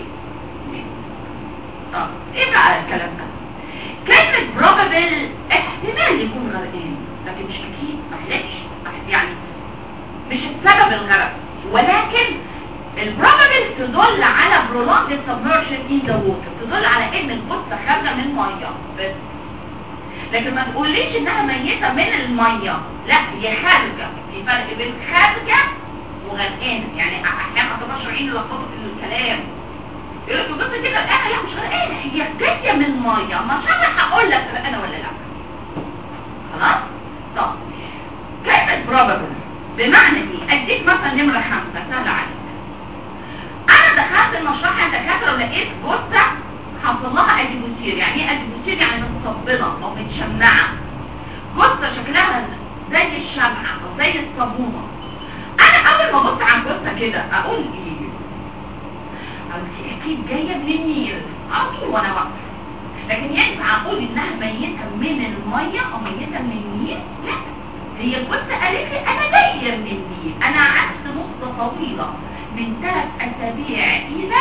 S1: طب ايه بقى الكلام ده؟ كلمة probable احتمال يكون غرقان لكن مش اكيد معلش يعني مش السبب الغرق ولكن البروبابل تدل على prolonged submersion in the water تدل على ان الجثه خارجه من ميه بس لكن ما تقوليش انها ميته من الميه لا هي خارجه في فرق بين خارجه وغرقانه يعني احيانا اعتبر شرعيين يلخبطوا في الكلام يقول لك الجثه دي غرقانه لا مش غرقانه هي جايه من ميه ما انا هقول لك غرقانه ولا لا خلاص طب كلمه probable بمعنى ايه اديك مثلا نمره خمسه سهله عليك انا دخلت المشرحه دكاتره ولقيت جثه حصل لها اديبوسير يعني ايه اديبوسير يعني متصبنه او متشمعه جثه شكلها زي الشمعه او زي الصابونه انا اول ما ابص على الجثه كده اقول ايه اقول دي اكيد جايه من النيل على طول وانا واقفه لكن ينفع اقول انها ميته من الميه او ميته من النيل لا هي الجثه قالت لي انا جايه من النيل انا قعدت مده طويله من ثلاث اسابيع الى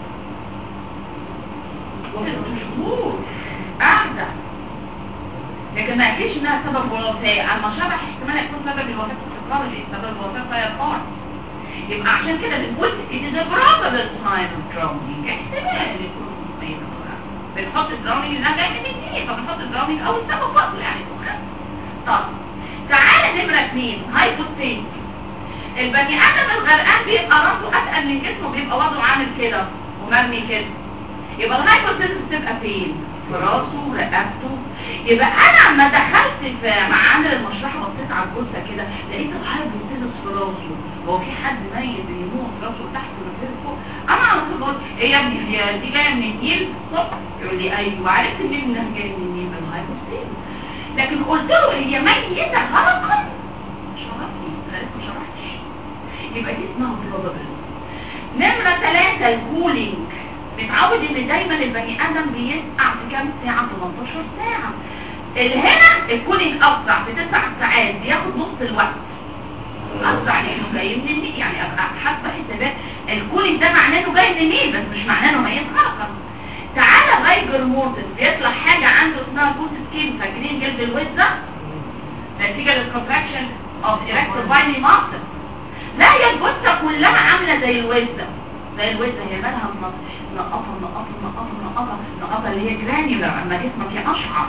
S1: ست شهور قاعده لكن ما اكيدش انها سبب وفاه اما شرح احتمال يكون سبب الوفاه الفسيولوجي سبب الوفاه فيقان يبقى عشان كده بنقول it is a probable time of drowning احتمال يكون ميت بنحط الدراونينج انها جايه من النيل فبنحط الدراونينج او السبب فصل يعني طب تعالى نمره اثنين هايبوثيسيس البني ادم الغرقان بيبقى راسه اتقل من جسمه بيبقى وضعه عامل كده ومرمي كده يبقى الهايبوثيسيس بتبقى فين في راسه رقبته يبقى انا لما دخلت في معامل المشرحه بصيت على الجثه كده لقيت الهايبوثيسيس في راسه هو في حد ميت بيموت راسه تحت ورجله فوق انا على طول بقول ايه يا ابني هي دي جايه من النيل صح يقول لي ايوه عرفت منين انها جايه من النيل من الهايبوثيسيس لكن قلت له هي ميته غرقا شرحني انا لسه ما شرحتش يبقى دي اسمها probable نمرة ثلاثة الكولينج متعود ان دايما البني ادم بيسقع في كام ساعة 18 ساعة اللي هنا الكولينج اسرع في 9 ساعات بياخد نص الوقت اسرع لانه جاي من النيل يعني ابقى حاسبه حسابات الكولينج ده معناه انه جاي من النيل بس مش معناه انه ميت خلقا تعالى غير مورتس بيطلع حاجة عنده اسمها جوز سكين فاكرين جلد الوزة نتيجة للكونتراكشن اوف erectile binding muscle لا هي الجثة كلها عاملة زي الوزة زي الوزة هي مالها منقطة منقطة منقطة منقطة منقطة اللي هي جرانيولر اما جسمك يقشعر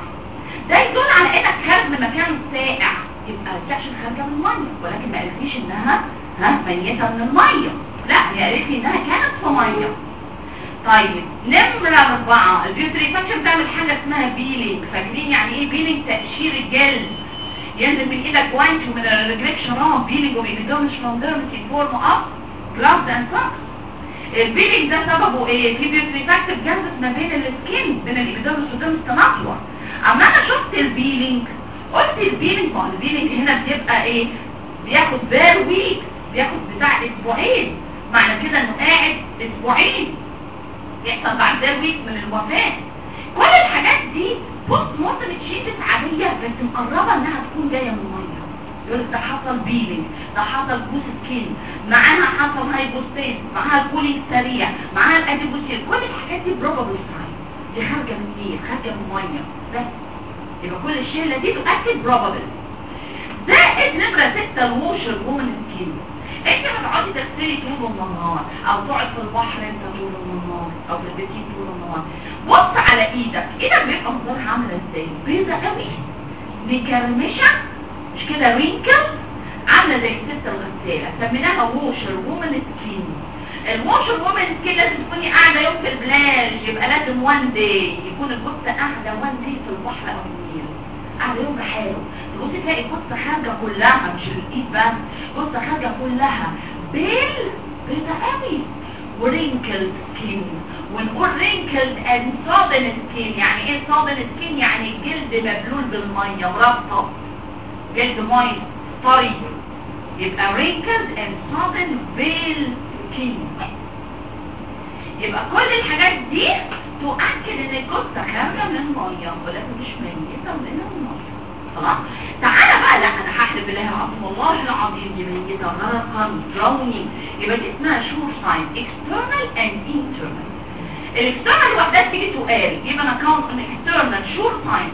S1: ده يدل على انك خارج من مكان ساقع يبقى دي عشان خارجه من الميه ولكن ما قالتليش انها ها ميته من الميه لا هي قالت لي انها كانت في ميه طيب نمرة أربعة البيوتريفاكشن بتعمل حاجة اسمها بيلينج فاكرين يعني ايه بيلينج تقشير الجلد ينزل من ايدك وانش ومن رجلك شراب بيلينج وبيبيدومش from dermis in form of gloves and socks البيلينج ده سببه ايه في بيوتريفاكتيف جازس ما بين السكين بين الابيدومس والدرمس تنطور اما انا شفت البيلينج قلت البيلينج ما هو البيلينج هنا بيبقى ايه بياخد بال ويك بياخد بتاع اسبوعين معنى كده انه قاعد اسبوعين يحصل بعد ده ويك من الوفاة كل الحاجات دي بوست مورتم تشيتس عادية بس مقربة انها تكون جاية من المية يقول ده حصل بيلينج ده حصل بوس سكين معاها حصل هايبوستيز معاها الكولينج سريع معاها الاديبوسيل كل الحاجات دي بروبابل ساين دي خارجة من ايه؟ خارجة من مية بس يبقى كل الشلة دي تؤكد بروبابل زائد نمرة ستة الووشر وومن سكين انت ما تقعدي تغسلي طول النهار او تقعد في البحر انت طول النهار او في البسين طول النهار بص على ايدك ايدك بيبقى منظرها عامله ازاي بيضه قوي مكرمشه مش كده رينكل عامله زي الست الغساله سميناها ووشر وومن سكين الووشر وومن سكين لازم تكوني قاعده يوم في البلاج يبقى لازم وان داي يكون الجثه قاعده وان داي في البحر او النيل قاعده يوم بحاله تبصي تلاقي قصة خارجة كلها مش الايد بس قصة خارجة كلها بيل بيضة قوي ورينكلد سكين ونقول رينكلد اند صادن سكين يعني ايه صادن سكين يعني الجلد مبلول بالمية مرطب جلد مية طري يبقى رينكلد اند صادن بيل سكين يبقى كل الحاجات دي تؤكد ان الجثة خارجة من المية ولكن مش ميتة من المية خلاص تعالى بقى لا انا هحلف بالله العظيم والله العظيم دي ميتة غرقا دروني يبقى دي اسمها شور ساين external and internal الاكسترنال لوحدها تيجي سؤال يبقى انا كاونت ان external شور ساين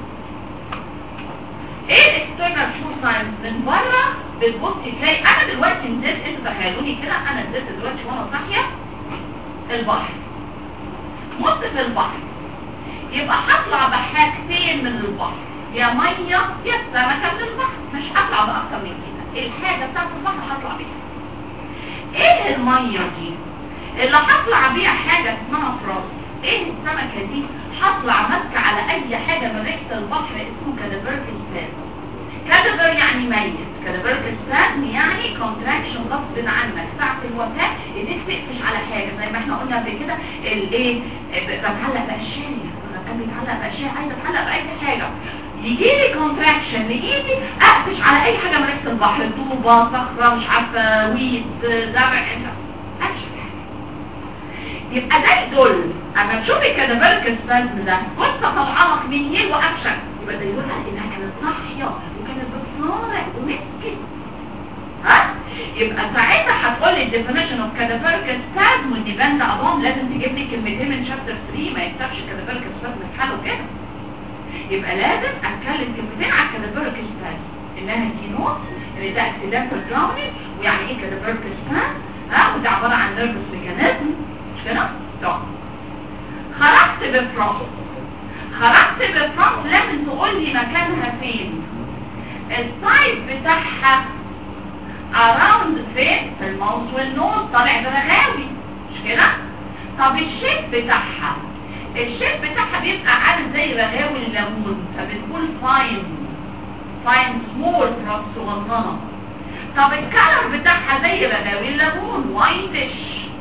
S1: ايه الاكسترنال شور ساين من بره بتبصي تلاقي انا دلوقتي نزلت انتوا تخيلوني كده انا نزلت دلوقتي وانا صاحيه البحر مت في البحر يبقى هطلع بحاجتين من البحر يا ميه يا سمكه من البحر مش هطلع باكتر من كده الحاجه بتاعت البحر هطلع بيها ايه الميه دي اللي هطلع بيها حاجه اسمها فراس ايه السمكه دي هطلع ماسكه على اي حاجه من ريحه البحر اسمه كادافيركل كادافير يعني ميت كادافيركل يعني كونتراكشن غصب عنك ساعه الوفاه ايديك تقفش على حاجه زي ما احنا قلنا قبل كده الايه بتعلق باشياء كان بيتعلق باشياء عايزه اتعلق باي حاجه يجي لي كونتراكشن لايدي اقفش على اي حاجه من ريحه البحر طوبه صخره مش عارفه ويد زرع اقفش يبقى ده يدل اما تشوفي كادافيرك السلم ده بص طلعها لك من يل وقفشك يبقى ده يقول على انها كانت صاحيه وكانت بتصارع ومسكت ها يبقى ساعتها هتقول لي الديفينيشن اوف كادافيرك السلم والديبند ابون لازم تجيب لي كلمتين من شابتر 3 ما يكتبش كادافيرك السلم في حاله كده يبقى لازم اتكلم كلمتين على الكادافيرك السلم انها كينوت ان ده اكسيدنتال دراونينج ويعني ايه كادافيرك السلم ها وده عباره عن نيرفس ميكانيزم مش كده؟ طب خرجت بفرام خرجت بفرام لازم تقول لي مكانها فين السايز بتاعها اراوند فين في الماوس والنوز طالع برغاوي مش كده طب الشيب بتاعها الشيب بتاعها بيبقى عامل زي رغاوي الليمون فبتقول فاين فاين سمول فروم صغننه طب الكلر بتاعها زي رغاوي الليمون وايتش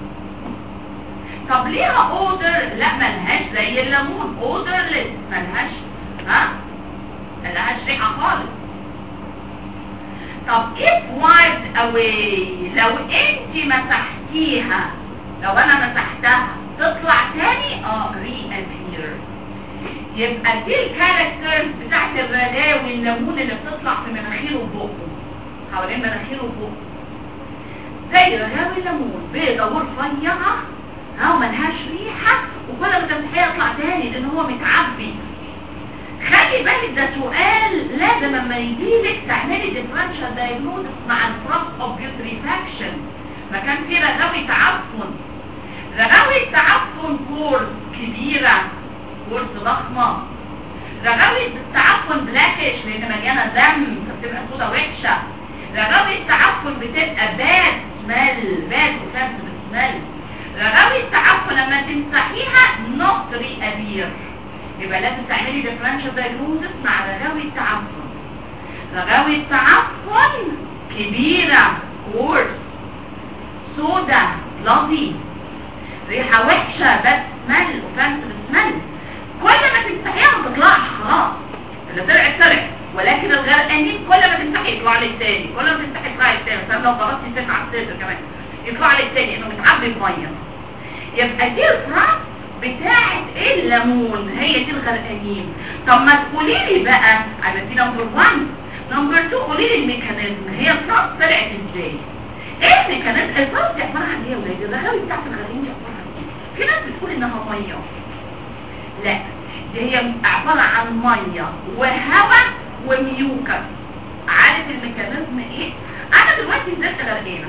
S1: طب ليها اودر لا ملهاش زي الليمون اودرلس ملهاش ها ملهاش ريحه خالص طب if wiped away لو انت مسحتيها لو انا مسحتها تطلع تاني اه reappear يبقى دي الكاركترز بتاعت الرغاوي الليمون اللي بتطلع في مناخيره وبقه حوالين مناخيره وبقه زي رغاوي الليمون بيضه ورفيعه ها وملهاش ريحة وكل ما تمسحيه يطلع تاني لان هو متعبي خلي بالك ده سؤال لازم لما يجيلك تعملي ديفرنشال دايجنوزس مع البروس اوف بيوتريفاكشن ما كان في رغاوي تعفن رغاوي التعفن كورس كبيرة كورس ضخمة رغاوي التعفن بلاكش لان مليانه دم فبتبقى صودا وحشه رغاوي التعفن بتبقى باد سمال باد وفاس بتسمال رغاوي التعفن لما تمسحيها نوت ري ابير يبقى لازم تعملي ديفرنشال دايجنوزس مع رغاوي التعفن رغاوي التعفن كبيره كورس سودا بلادي ريحه وحشه باد سمال وفاس بتسمال كل ما تمسحيها ما تطلعش خلاص اللي طلعت طلعت ولكن الغرقانين كل ما تمسحي يطلع لك تاني كل ما تمسحي يطلع لك تاني فاهم لو ضغطتي سن على الصدر كمان يطلع لك تاني انه متعبي بميه يبقى دي الفراغ بتاعت ايه الليمون هي دي الغرقانين طب ما تقولي لي بقى انا دي نمبر 1 نمبر 2 قولي لي الميكانيزم هي الفراغ طلعت ازاي ايه الميكانيزم الفراغ دي عباره عن ايه يا ولادي الرغاوي بتاعت الغرقانين دي عباره عن ايه في ناس بتقول انها ميه لا دي هي عبارة عن مية وهواء وميوكس عارف الميكانيزم ايه انا دلوقتي نزلت غرقانة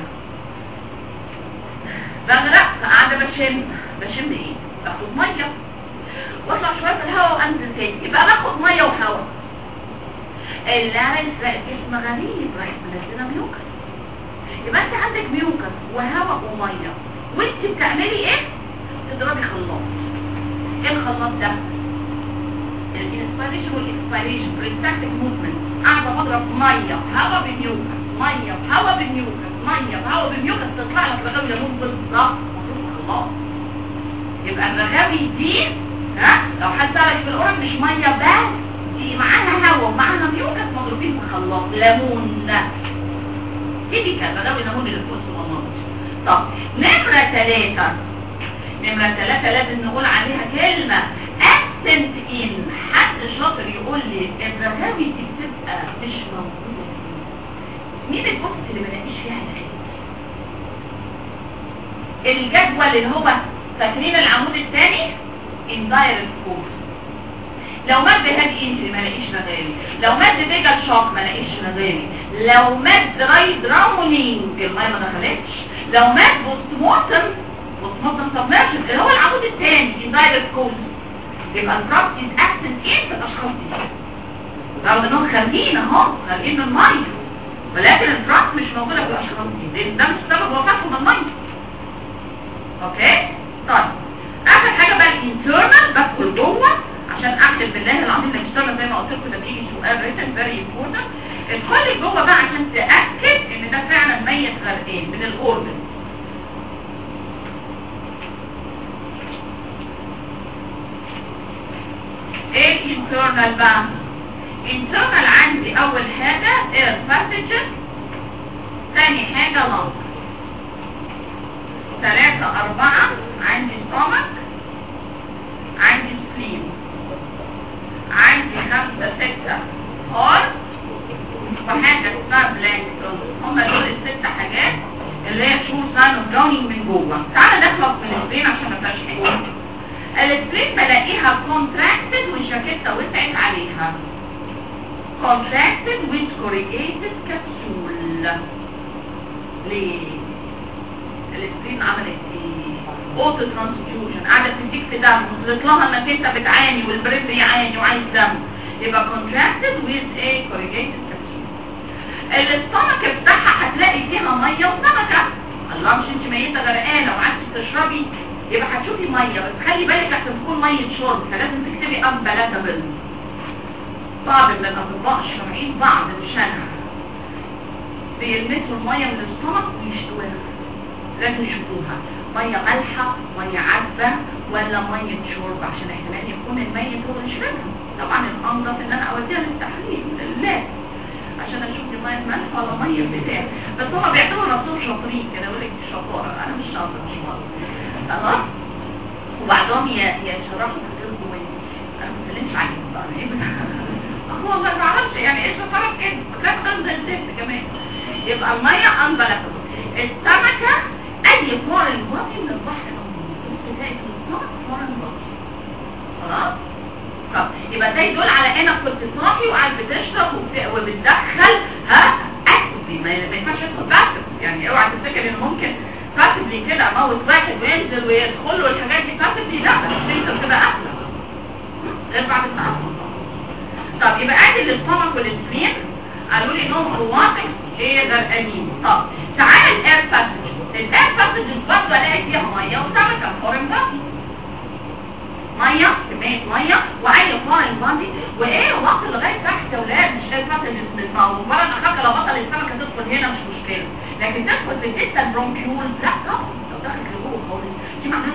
S1: بغرق قاعدة بشم بشم ايه باخد مية واطلع شوية في الهواء وانزل تاني يبقى باخد مية وهواء اللارنس بقى جسم غريب راح منزلة ميوكس يبقى انت عندك ميوكس وهواء ومية وانت بتعملي ايه تضربي خلاط ايه الخلاط ده الانسبيريشن والاكسبيريشن بريستاتيك موفمنت قاعده بضرب ميه هواء بميوكس ميه هواء بميوكس ميه هواء بميوكس تطلع لك رغاوي ليمون بالظبط مفروض خلاص يبقى الرغاوي دي ها لو حد سالك في القرن مش ميه بس دي معاها هواء ومعاها ميوكس مضروبين في خلاط ليمون دي كان رغاوي ليمون اللي فوق الصغنط طب نمره ثلاثه نمرة ثلاثة لازم نقول عليها كلمة absent in حد شاطر يقول لي الرغاوي دي بتبقى مش موجودة مين البوست اللي بلاقيش فيها الحاجة الجدول اللي هو فاكرين العمود الثاني indirect course لو مد هادي انجري ما لاقيش رغاوي لو مد بيجا شوك ما لاقيش رغاوي لو مد راي دراونينج المايه ما دخلتش لو مد بوست مورتم وتنظم سبمرشن اللي هو العمود الثاني indirect cause يبقى الدراج is absent ايه في الاشخاص دي رغم انهم خارجين اهو خارجين من الميه ولكن الدراج مش موجوده في الاشخاص دي لان ده مش سبب وفاتهم من الميه اوكي طيب اخر حاجه بقى الانترنال بدخل جوه عشان اكتب بالله العظيم الاكسترنال زي ما قلت لكم ده بيجي سؤال ريتن فيري امبورتنت ادخلي جوه بقى عشان تاكد ان ده فعلا ميت غرقان من الاورجن ايه الانترنال بقى internal عندي اول حاجة air passages ثاني حاجة lung ثلاثة اربعة عندي stomach عندي spleen عندي خمسة ستة heart وحاجة اسمها plankton هما دول الست حاجات اللي هي شور سان وجونينج من جوه تعالى نخلص من السبين عشان ما فيهاش حاجة السبين بلاقيها contracted والجاكيتة وسعت عليها contracted with corrugated capsule ليه؟ السبين عملت ايه؟ اوتو ترانسفيوجن قاعدة تديك في دم وصلت لها انك انت بتعاني والبريد بيعاني وعايز دم يبقى contracted with a corrugated capsule الاستمك بتاعها هتلاقي فيها ميه وسمكه الله مش انت ميته غرقانه وعايزه تشربي يبقى هتشوفي ميه بس خلي بالك عشان تكون ميه شرب فلازم تكتبي امبلاتابل بعض من الاطباء الشرعيين بعض الشنع بيلمسوا الميه من الاستمك ويشتوها لازم يشوفوها ميه مالحه ميه عذبه ولا ميه شرب عشان احتمال يكون الميت هو اللي شربها طبعا الانضف ان انا اوديها للتحليل لله عشان اشوف دي ميه ملح ولا ميه بتاع بس هما بيعتبروا نفسهم شاطرين كده يقول لك شطاره انا مش شاطر مش شاطر خلاص وبعدهم يشرحوا في الجوين انا ما بتكلمش عليهم بقى هو ما بعرفش يعني ايش الفرق كده لا تقدر زي الزفت كمان يبقى الميه انبلكت السمكه اي فورن بودي من البحر الابيض تلاقي في السمك فورن بودي خلاص طب يبقى ده يدل على انك كنت صاحي وقاعد بتشرب وبت- وبتدخل ها اكتفي ما ما ينفعش تدخل باسف يعني اوعى تفتكر ان ممكن باسفلي كده اموت واحد وينزل ويدخل له الحاجات دي باسفلي لا بس انت بتبقى قافله غير بعد التعفن طب يبقى ادي الاستومك والسفين قالوا لي انهم رواقي ايه غرقانين طب تعالى الاير باسج الاير باسج برضه الاقي فيها ميه وسمكه فورن بادي ميه كميه ميه واي فورن بادي وايه وقت لغايه تحت يا ولاد مش شايف باسج اسمه مجرد اخاك لو بطل السمكه تدخل هنا مش مشكله لكن تدخل في الديتا برونكيول لا طبعا لو دخلت لجوه خالص دي معناها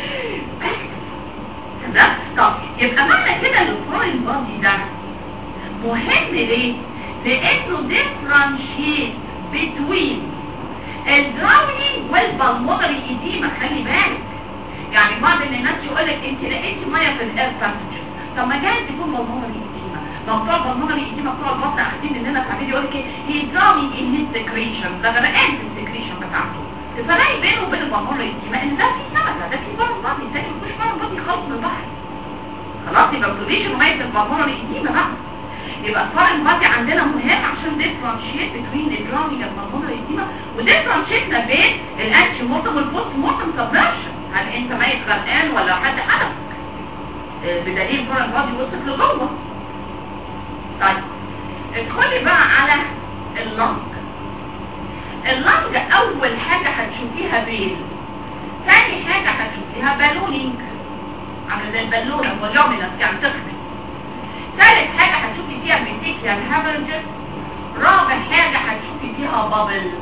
S1: انه ده طب يبقى معنى كده الفورن بادي ده مهم ليه؟ لانه differentiate between الدراونينج والبلمونري ايديما خلي بالك يعني بعض من الناس يقول لك انت لقيتي ميه في الاير باسنجر طب ما جايز تكون بلمونري ايديما لو بتوع بلمونري ايديما بتوع البطن اخدين مننا تعبير يقول لك هي دراونينج ان هيز سكريشن ده غرقان في السكريشن بتاعته تفرقي بينه وبين البلمونري ايديما ان ده في سمكه ده في فارم بادي ده مش فارم بادي خالص من البحر خلاص يبقى بتوديش ميه البلمونري ايديما بقى يبقى الفارن بادي عندنا مهم عشان ديفرنشيت بين الجرامي والمرمونة الإديمة وديفرنشيتنا بين الانتي مورتم والبوست مورتم سبرشن هل انت ميت غرقان ولا حد حدث بدليل الفارن بادي وصلت لجوه طيب ادخلي بقى على اللنج اللنج اول حاجة هتشوفيها بيل ثاني حاجة هتشوفيها بالونينج عامله زي البالونة واليومينس يعني تخمل ثالث حاجة هتشوفي فيها بيتيكيال هامرجز رابع حاجة هتشوفي فيها بابل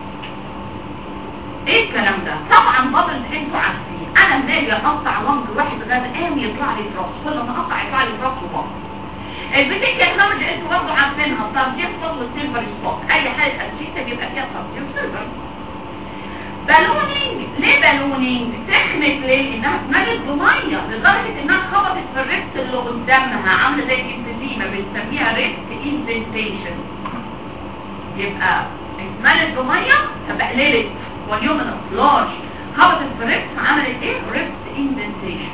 S1: ايه الكلام ده طبعا بابل انتوا عارفين انا مالي اقطع لنج واحد غرقان يطلع لي تراس كل ما اقطع يطلع لي تراس وبابل البيتيكيال هامرج انتوا برضه عارفينها الترجيح فضل السيلفر سبوت اي حالة اسيتا بيبقى فيها ترجيح سيلفر بالونينج ليه بالونينج سخنت ليه انها اتملت بميه لدرجه انها خبطت في الريست اللي قدامها عامله زي الانفليمه بنسميها ريست اندنتيشن يبقى اتملت بميه فبقللت واليوم لارج خبطت في الريست عملت ايه ريست اندنتيشن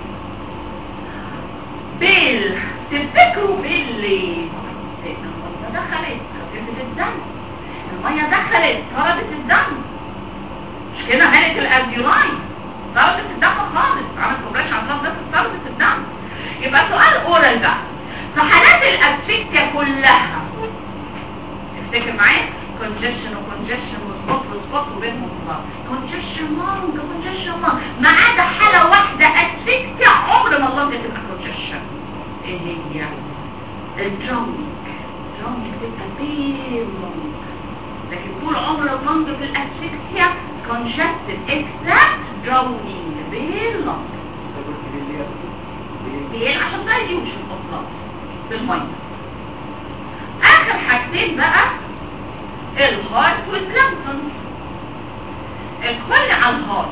S1: بيل تفتكروا بيل ليه الميه دخلت خففت الدم الميه دخلت طردت الدم مش كده هانت الارجيولاين طردت الدم خالص عملت كوبريشن على الضغط بس طردت الدم يبقى سؤال اورال بقى في حالات الاسفكتيا كلها افتكر معايا كونجكشن وكونجكشن وسبوت وسبوت وبينهم بعض كونجكشن لونج كونجكشن لونج ما عدا حاله واحده اسفكتيا عمر ما اللونج تبقى كونجكشن ايه هي الدرامينج الدرامينج تبقى بيل لونج لكن طول عمر اللونج في الاسفكتيا congested except drowning بيل لونج بيل عشان ده يوشن اصلا بالميه اخر حاجتين بقى الهارت والبلانكتون الكل على الهارت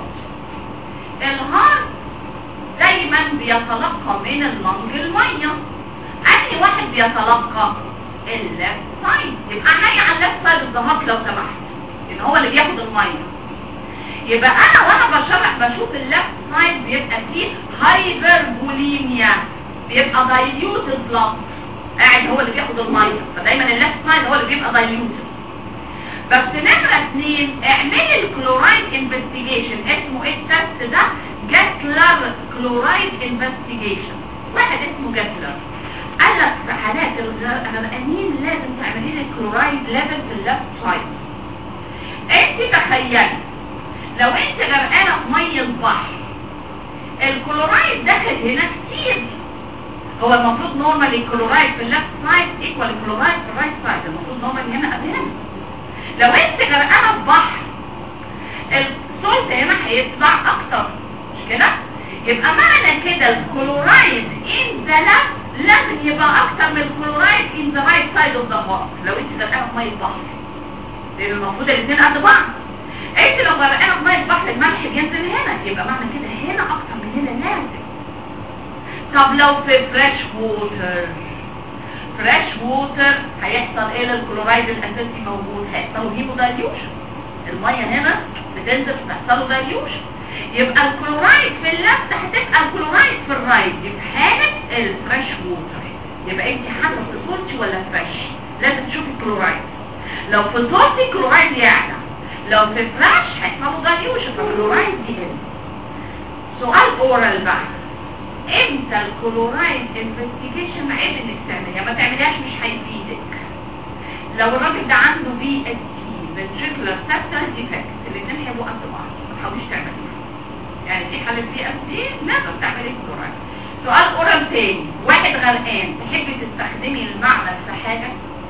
S1: الهارت دايما بيتلقى من اللنج الميه انهي واحد بيتلقى الليفت سايد يبقى هاي على الليفت سايد الضغط لو سمحت ان هو اللي بياخد الميه يبقى انا وانا بشرح بشوف الليفت سايد بيبقى فيه هايبربوليميا بيبقى دايليوتد بلاد قاعد هو اللي بياخد الميه فدايما الليفت سايد هو اللي بيبقى دايليوتد بس نمرة اتنين اعملي الكلورايد انفستيجيشن اسمه ايه التست ده جاتلر كلورايد انفستيجيشن واحد اسمه جاتلر قال لك في حالات الغرقانين لازم تعملي لي الكلورايد ليفل في الليفت سايد انت تخيلي لو انت غرقانه في ميه البحر الكلورايد داخل هنا كتير هو المفروض نورمال الكلورايد في الليفت سايد ايكوال الكلورايد في الرايت سايد المفروض نورمال هنا قبل هنا لو انت غرقانه في بحر الصوت هنا هيطلع اكتر مش كده يبقى معنى كده الكلورايد ان ذا ليفت لازم يبقى اكتر من الكلورايد ان ذا رايت سايد اوف ذا هارت لو انت غرقانه في ميه بحر لان المفروض الاثنين قد بعض انت لو غرقانه في ميه بحر الملح بينزل هنا يبقى معنى كده هنا اكتر من هنا لازم طب لو في فريش ووتر فريش ووتر هيحصل ايه للكلورايد الاساسي موجود هيحصل هيمو دايليوشن الميه هنا بتنزل تحصل له دايليوشن يبقى الكلورايد في اللفت هتبقى الكلورايد في الرايت يبقى حالة الفريش ووتر يبقى انت حاسه في صورتي ولا فريش لازم تشوفي الكلورايد لو في صورتي الكلورايد يعلى لو في فريش هيحصل له دايليوشن فالكلورايد يقل سؤال اورال بقى امتى الكلورايد انفستيجيشن عيب انك تعمليها ما تعمليهاش لو الراجل ده عنده بي اس تي ventricular septal defect الاثنين هيبقوا قد بعض ما تحاوليش تعملي يعني في حالة بي اس تي نقدر تعملي كلورايد سؤال اورال تاني واحد غرقان تحبي تستخدمي المعمل في حاجة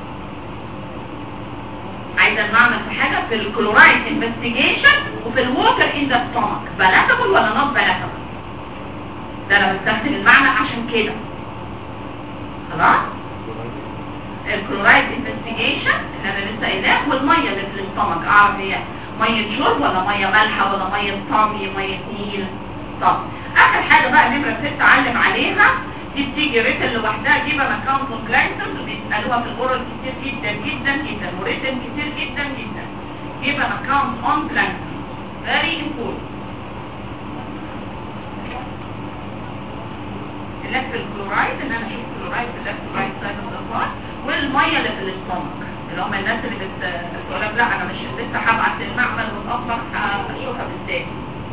S1: عايزه المعمل في حاجة في الكلورايد انفستيجيشن وفي الووتر ان ذا ستومك بلاتبل ولا نوت بلاتبل ده انا بستخدم المعمل عشان كده خلاص الكلورايد انفستيجيشن اللي انا لسه قايلاه والميه اللي في الاستومك اعرف هي ميه شرب ولا ميه مالحه ولا ميه طمي ميه نيل طب اخر حاجه بقى نمره 6 علم عليها دي بتيجي ريتن لوحدها جيبها مكان كومبلاينسنس وبيسالوها في الاورال كتير جدا جدا جدا وريتن كتير جدا جدا جيبها مكان اون بلانسنس فيري امبورتنت اللف الكلورايد ان انا اشوف الكلورايد في اللف رايت سايد اوف ذا بار والميه اللي في الاستومك اللي هم الناس اللي بت بتقول لك لا انا مش لسه هبعت المعمل متاخر هشوفها بالذات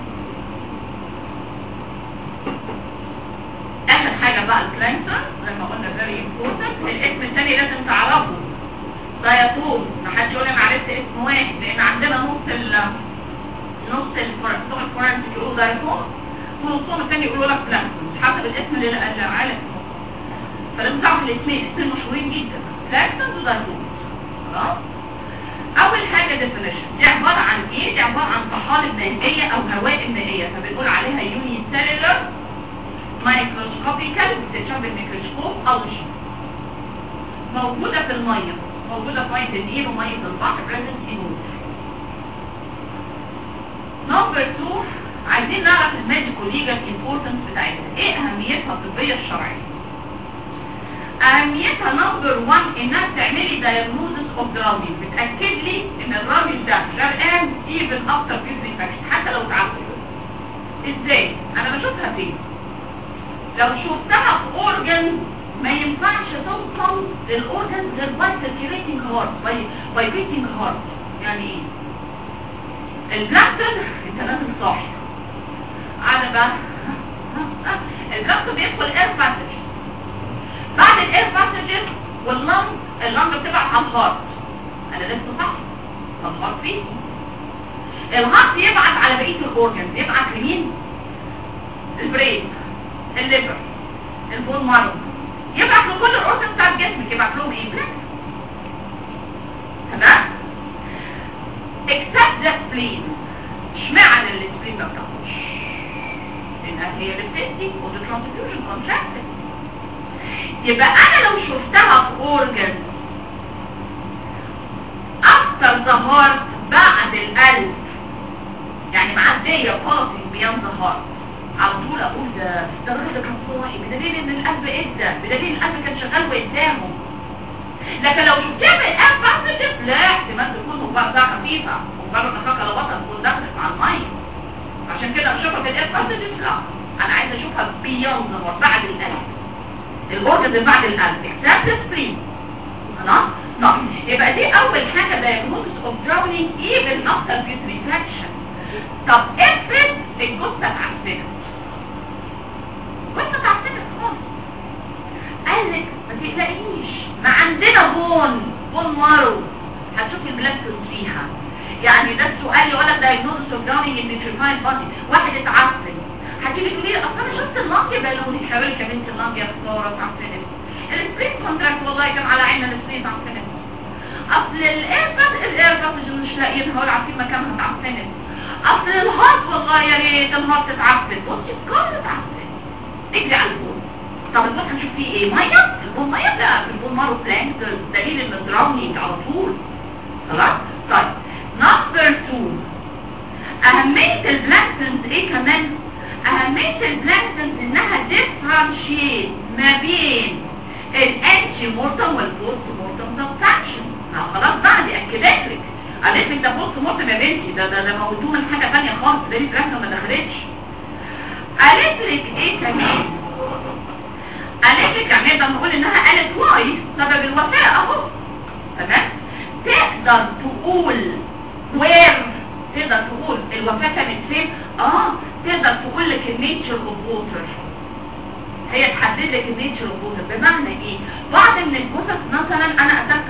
S1: اخر حاجه بقى الكلانسر زي ما قلنا فيري امبورتنت الاسم الثاني لازم تعرفه داياتون ما حدش يقول انا عرفت اسم واحد لان عندنا نص ال نص الفرنسي الفرنسي يقولوا داياتون ونصهم الثاني يقولوا لك بلانكتون حسب الاسم اللي اللي عارف فلازم تعرف الاسمين اسمين مشهورين جدا بلانكتون وداياتون خلاص اول حاجه ديفينيشن دي عباره عن ايه دي عباره عن طحالب مائيه او هواء مائيه فبنقول عليها يوني سيلولر مايكروسكوبيكال بتتشاف بالميكروسكوب الجي موجوده في الميه موجوده في ميه النيل وميه البحر بريزنت في نمبر 2 عايزين نعرف الميديكال ليجال امبورتنس بتاعتها ايه اهميتها الطبيه الشرعيه اهميتها نمبر 1 انها تعملي دايجنوزس اوف دراومي بتاكد لي ان الراجل ده غرقان ايفن افتر فيز انفكشن حتى لو تعبت ازاي انا بشوفها فين لو شفتها في اورجن ما ينفعش توصل للاورجن غير باي سيركيوليتنج هارت باي باي بيتنج هارت يعني ايه البلاكتون انت لازم صاحي قاعده بقى البلاكتون بيدخل اير باسج بعد الاير باسج واللنج اللنج بتبعت على الهارت انا لسه صاحي الهارت فيه الهارت يبعت على بقيه الاورجن يبعت لمين البرين الليفر البون مارو يبعت لكل الاورجن بتاع جسمك يبعت لهم ايه بلاك تمام except the spleen اشمعنى السبلين ما بتاخدش لانها هي اللي بتدي وده transfusion contracted يبقى انا لو شفتها في اورجن after the heart بعد القلب يعني معديه passing beyond the heart على طول اقول ده ده الراجل ده كان صاحي بدليل ان القلب ادى بدليل القلب كان شغال وقدامه لكن لو شفتها في القلب باسجز لا احتمال تكون مبارزه خفيفه مجرد نفاق لو وصل تكون دخلت مع الميه عشان كده اشوفها في القلب باسجز لا انا عايز اشوفها بيوند بعد القلب الاورجن اللي بعد القلب اكسبت سبرين خلاص طب يبقى دي اول حاجه diagnosis of drowning even after putrefaction طب افرض الجثه اتعفنت جثه اتعفنت خالص قال لك ما تقلقيش ما عندنا بون بون مارو هتشوفي البلاستوس فيها يعني ده السؤال يقول لك diagnosis of drowning in putrefied body واحد اتعفن هتيجي تقولي لي اصل انا شفت اللنج بالوني حاولت يا بنت اللنج يا خساره اتعفنت السبرين كونتراكت والله كان على عيننا السبرين اتعفنت اصل الايرفاس الايرفاس اللي مش لاقيينها ولا عارفين مكانها اتعفنت اصل الهارت والله يا ريت الهارت اتعفن بصي الكار اتعفن اجري على البول طب البول هنشوف فيه ايه ميه البول ميه لا في البول مارو بلانك دليل ان الدراونينج على طول خلاص طيب نمبر 2 اهميه البلانكتونز ايه كمان اهميه البلانكتونز انها ديفرنشيت ما بين الانتي مورتم والبوست مورتم سبستانشن خلاص بقى دي اكدت لك قالت لك ده بوست مورتم يا بنتي ده ده ده موجود من حاجه ثانيه خالص ده دي رسمه ما دخلتش قالت لك ايه كمان قالت لك يعني نقدر نقول انها قالت واي سبب الوفاه اهو تمام تقدر تقول وير تقدر تقول الوفاه كانت فين اه تقدر تقول لك النيتشر اوف ووتر هي تحدد لك النيتشر اوف ووتر بمعنى ايه بعض من الجثث مثلا انا قتلت واحد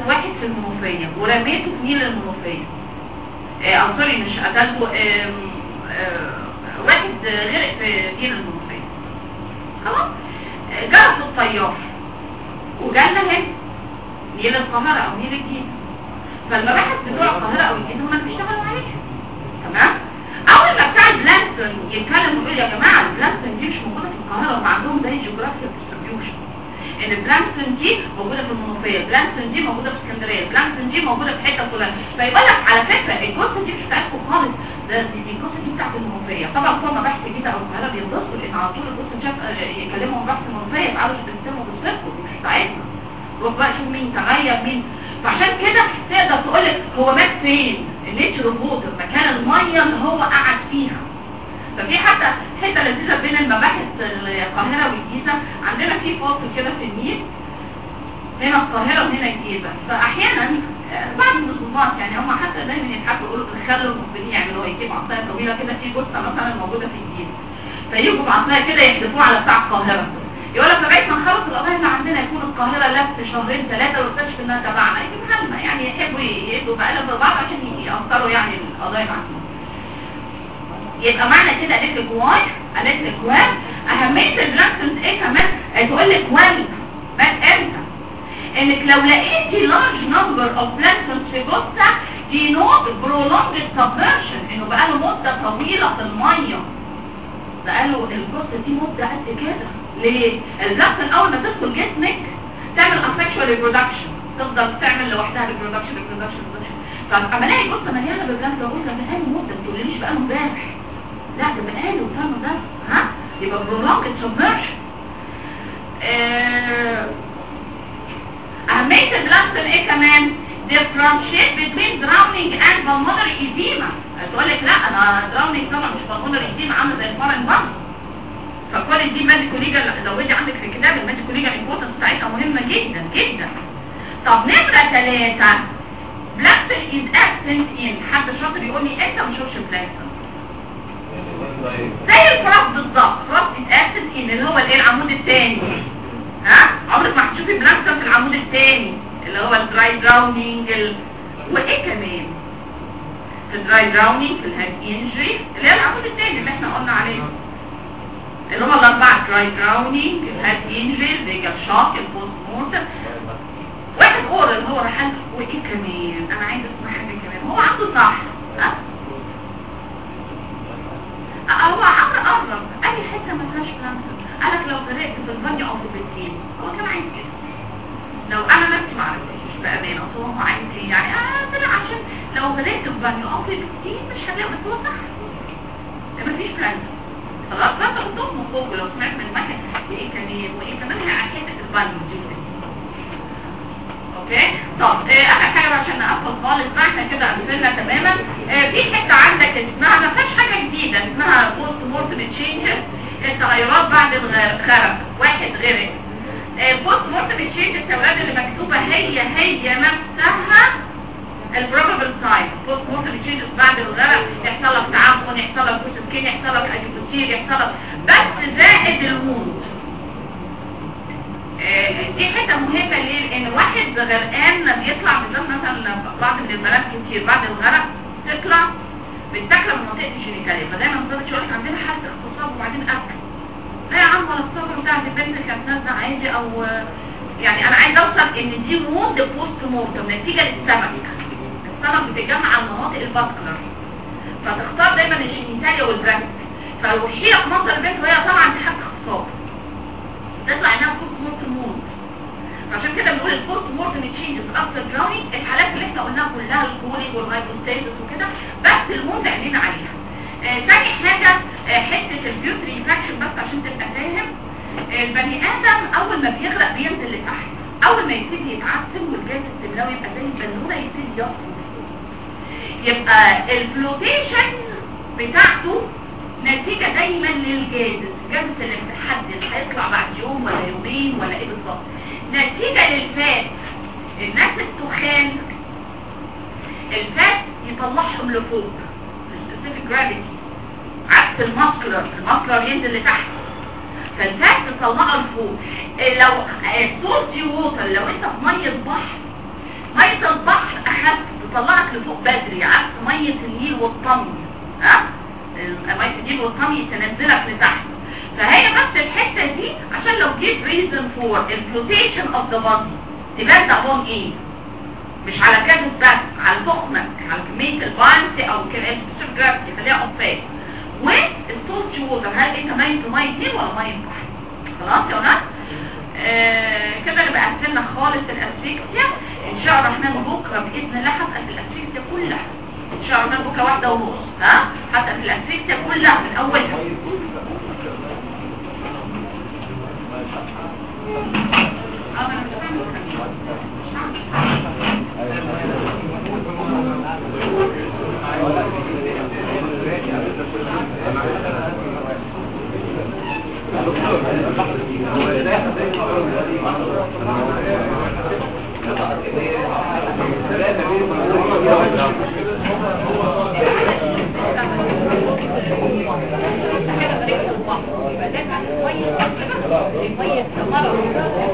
S1: في المنوفيه ورميته في نيل المنوفيه اه أو سوري مش قتلته آم، آه، واحد غرق في نيل المنوفيه خلاص آه، جرس الطيار وجالنا هنا نيل القاهره او نيل الجيزه فالمباحث بتوع القاهره او الجيزه هم اللي بيشتغلوا عليها تمام اول ما بتاع البلانكتون يتكلم ويقول يا جماعه البلانكتون دي مش موجوده في القاهره هم عندهم زي جيوغرافيا ديستريبيوشن ان البلانكتون دي موجوده في المنوفيه البلانكتون دي موجوده في اسكندريه البلانكتون دي موجوده في حته فلانيه فيقول لك على فكره الجثه دي مش بتاعتكم خالص ده دي دي الجثه دي بتاعت المنوفيه طبعا بتوع مباحث الجيزه او القاهره بينبسطوا لان على طول الجثه شاف يكلموا مباحث المنوفيه تعالوا تستلموا جثتكم دي مش بتاعتنا روح بقى شوف مين تغير مين فعشان كده تقدر تقول لك هو مات فين النيتشر ووتر مكان الميه اللي هو قعد فيها ففي حتى حته لذيذه بين المباحث القاهره والجيزه عندنا في فاصل كده في النيل هنا القاهره وهنا الجيزه فاحيانا آه، بعض النصوصات يعني هم حتى دايما يضحكوا يقولوا خلوا المخبرين يعملوا ايه يجيبوا عصايه طويله كده في جثه مثلا موجوده في الجيزه فيجوا بعصايه كده يحدفوها على بتاع القاهره يقول لك لغايه ما نخلص القضايا اللي عندنا يكون القاهره لف شهرين ثلاثه ويكتشف انها تبعنا يجيبها لنا يعني يحبوا يدوا بقلب بعض عشان يأثروا يعني القضايا اللي عندنا يبقى معنى كده قالت لك واي قالت لك وان اهميه البلانكتونز ايه كمان تقول لك وان مات امتى انك لو لقيتي large number of planktons في جثه دي نوت prolonged submersion انه بقاله مده طويله في الميه بقاله الجثه دي مده قد كده ليه البلانكتون اول ما تدخل جسمك تعمل asexual reproduction تفضل تعمل لوحدها reproduction reproduction reproduction طب اما الاقي جثه مليانه بالبلانكتون اقول ده بقاله مده ما تقوليش بقاله امبارح لا ده بقاله فاهمه ده ها يبقى prolonged submersion آه، أهمية البلانكتون إيه كمان؟ differentiate between drowning and pulmonary edema تقول لك لا أنا drowning طبعا مش pulmonary edema عامل زي الفارن بامب فكل دي ماديكو ليجا زودي عندك في الكتاب الماديكو ليجا الامبورتنس بتاعتها مهمة جدا جدا طب نمرة ثلاثة بلاكتون is absent in حد شاطر يقول لي انت ما شوفش بلاكتون زي الفراغ بالظبط فراغ is absent in اللي هو الايه العمود الثاني ها عمرك ما هتشوفي بلاكتون في العمود الثاني اللي هو الدراي دراونينج ال... وايه كمان في الدراي دراونينج في الهيد انجري اللي هي العمود الثاني اللي احنا قلنا عليه اللي هم الاربعه دراي دراونينج الهيد انجري الفيجال شوك البوست مورتم واحد اور اللي هو رحل وايه كمان انا عايز اسمع حاجه كمان هو عنده صح ها هو عمرو قرب اي حته ما فيهاش بلانكتون قالك لو غرقت في البانيو او في البسين هو كان عايز كده لو انا نفسي ما عرفتش بامانه اصل هو عايز ايه يعني اه طلع عشان لو غرقت في بانيو او في البسين مش هلاقي بس هو صح ده مفيش بلانكتون خلاص فانت حطهم من فوق لو سمعت من مكان وايه كمان وايه كمان هي حته البانيو دي اوكي طب آه، اخر حاجه بقى عشان نقفل خالص بقى احنا كده قفلنا تماما آه، في حته عندك اسمها ما فيهاش حاجه جديده اسمها بوست مورتم تشينجز التغيرات بعد الغرق واحد غرق بوست مورتم تشينجز يا ولاد اللي مكتوبه هي هي نفسها البروبابل ساين بوست مورتم تشينجز بعد الغرق يحصل لك تعفن يحصل لك بوست سكين يحصل لك اجيبوتير يحصل لك بس زائد الموت آه، دي حته مهمه ليه لان واحد غرقان بيطلع بالذات مثلا بعض من البنات كتير بعد الغرق تطلع بتاكل من منطقه الجينيتاليا فدايما الضابط يقول لك عندنا حاله اغتصاب وبعدين اكل لا يا عم ولا الصبر بتاعت البنت كانت نازله عادي او آه، يعني انا عايز اوصل ان دي موت بوست مورتم نتيجه للسمك السمك بتتجمع على المناطق الباسكولار فتختار دايما الجينيتاليا والبراست فالوحيده في منظر البنت وهي طبعا دي حاله اغتصاب تطلع انها بوست مورتم موت عشان كده بنقول البوست مورتم تشينجز افتر دراونينج الحالات اللي احنا قلناها كلها الكولينج والهايبوستاسيس وكده بس الموت عينينا عليها آه تاني حاجه آه حته البيوتري انفكشن بس عشان تبقى فاهم آه البني ادم اول ما بيغرق بينزل لتحت اول ما يبتدي يتعفن والجهاز السمنوي يبقى زي البالونه يبتدي يصل يبقى الفلوتيشن بتاعته نتيجة دايما للجاز الجاز اللي بتحدد هيطلع بعد يوم ولا يومين ولا ايه بالظبط نتيجة للفات الناس التخان الفات يطلعهم لفوق السبيسيفيك جرافيتي عكس الماسكولار الماسكولار ينزل لتحت فالفات تطلعه لفوق إيه لو سولتي ووتر لو انت في ميه بحر ميه البحر اخف تطلعك لفوق بدري عكس ميه النيل والطمي ها ميه النيل والطمي تنزلك لتحت فهي بس الحته دي عشان لو جيت ريزن فور الفلوتيشن اوف ذا بادي تبان ده ايه مش على كذا بس على تخمك على كمية البانس او كمية الجرافيتي خليها اوفات والصوت ووتر هل انت ميت مية نيل ولا مية بحر خلاص يا ولاد آه كده نبقى قفلنا خالص الاسفيكسيا ان شاء الله الرحمن بكره باذن الله هسال في الاسفيكسيا كلها ان شاء الله الرحمن بكره واحده ونص ها هسال في الاسفيكسيا كلها من اولها اه انا مش
S3: المية مرة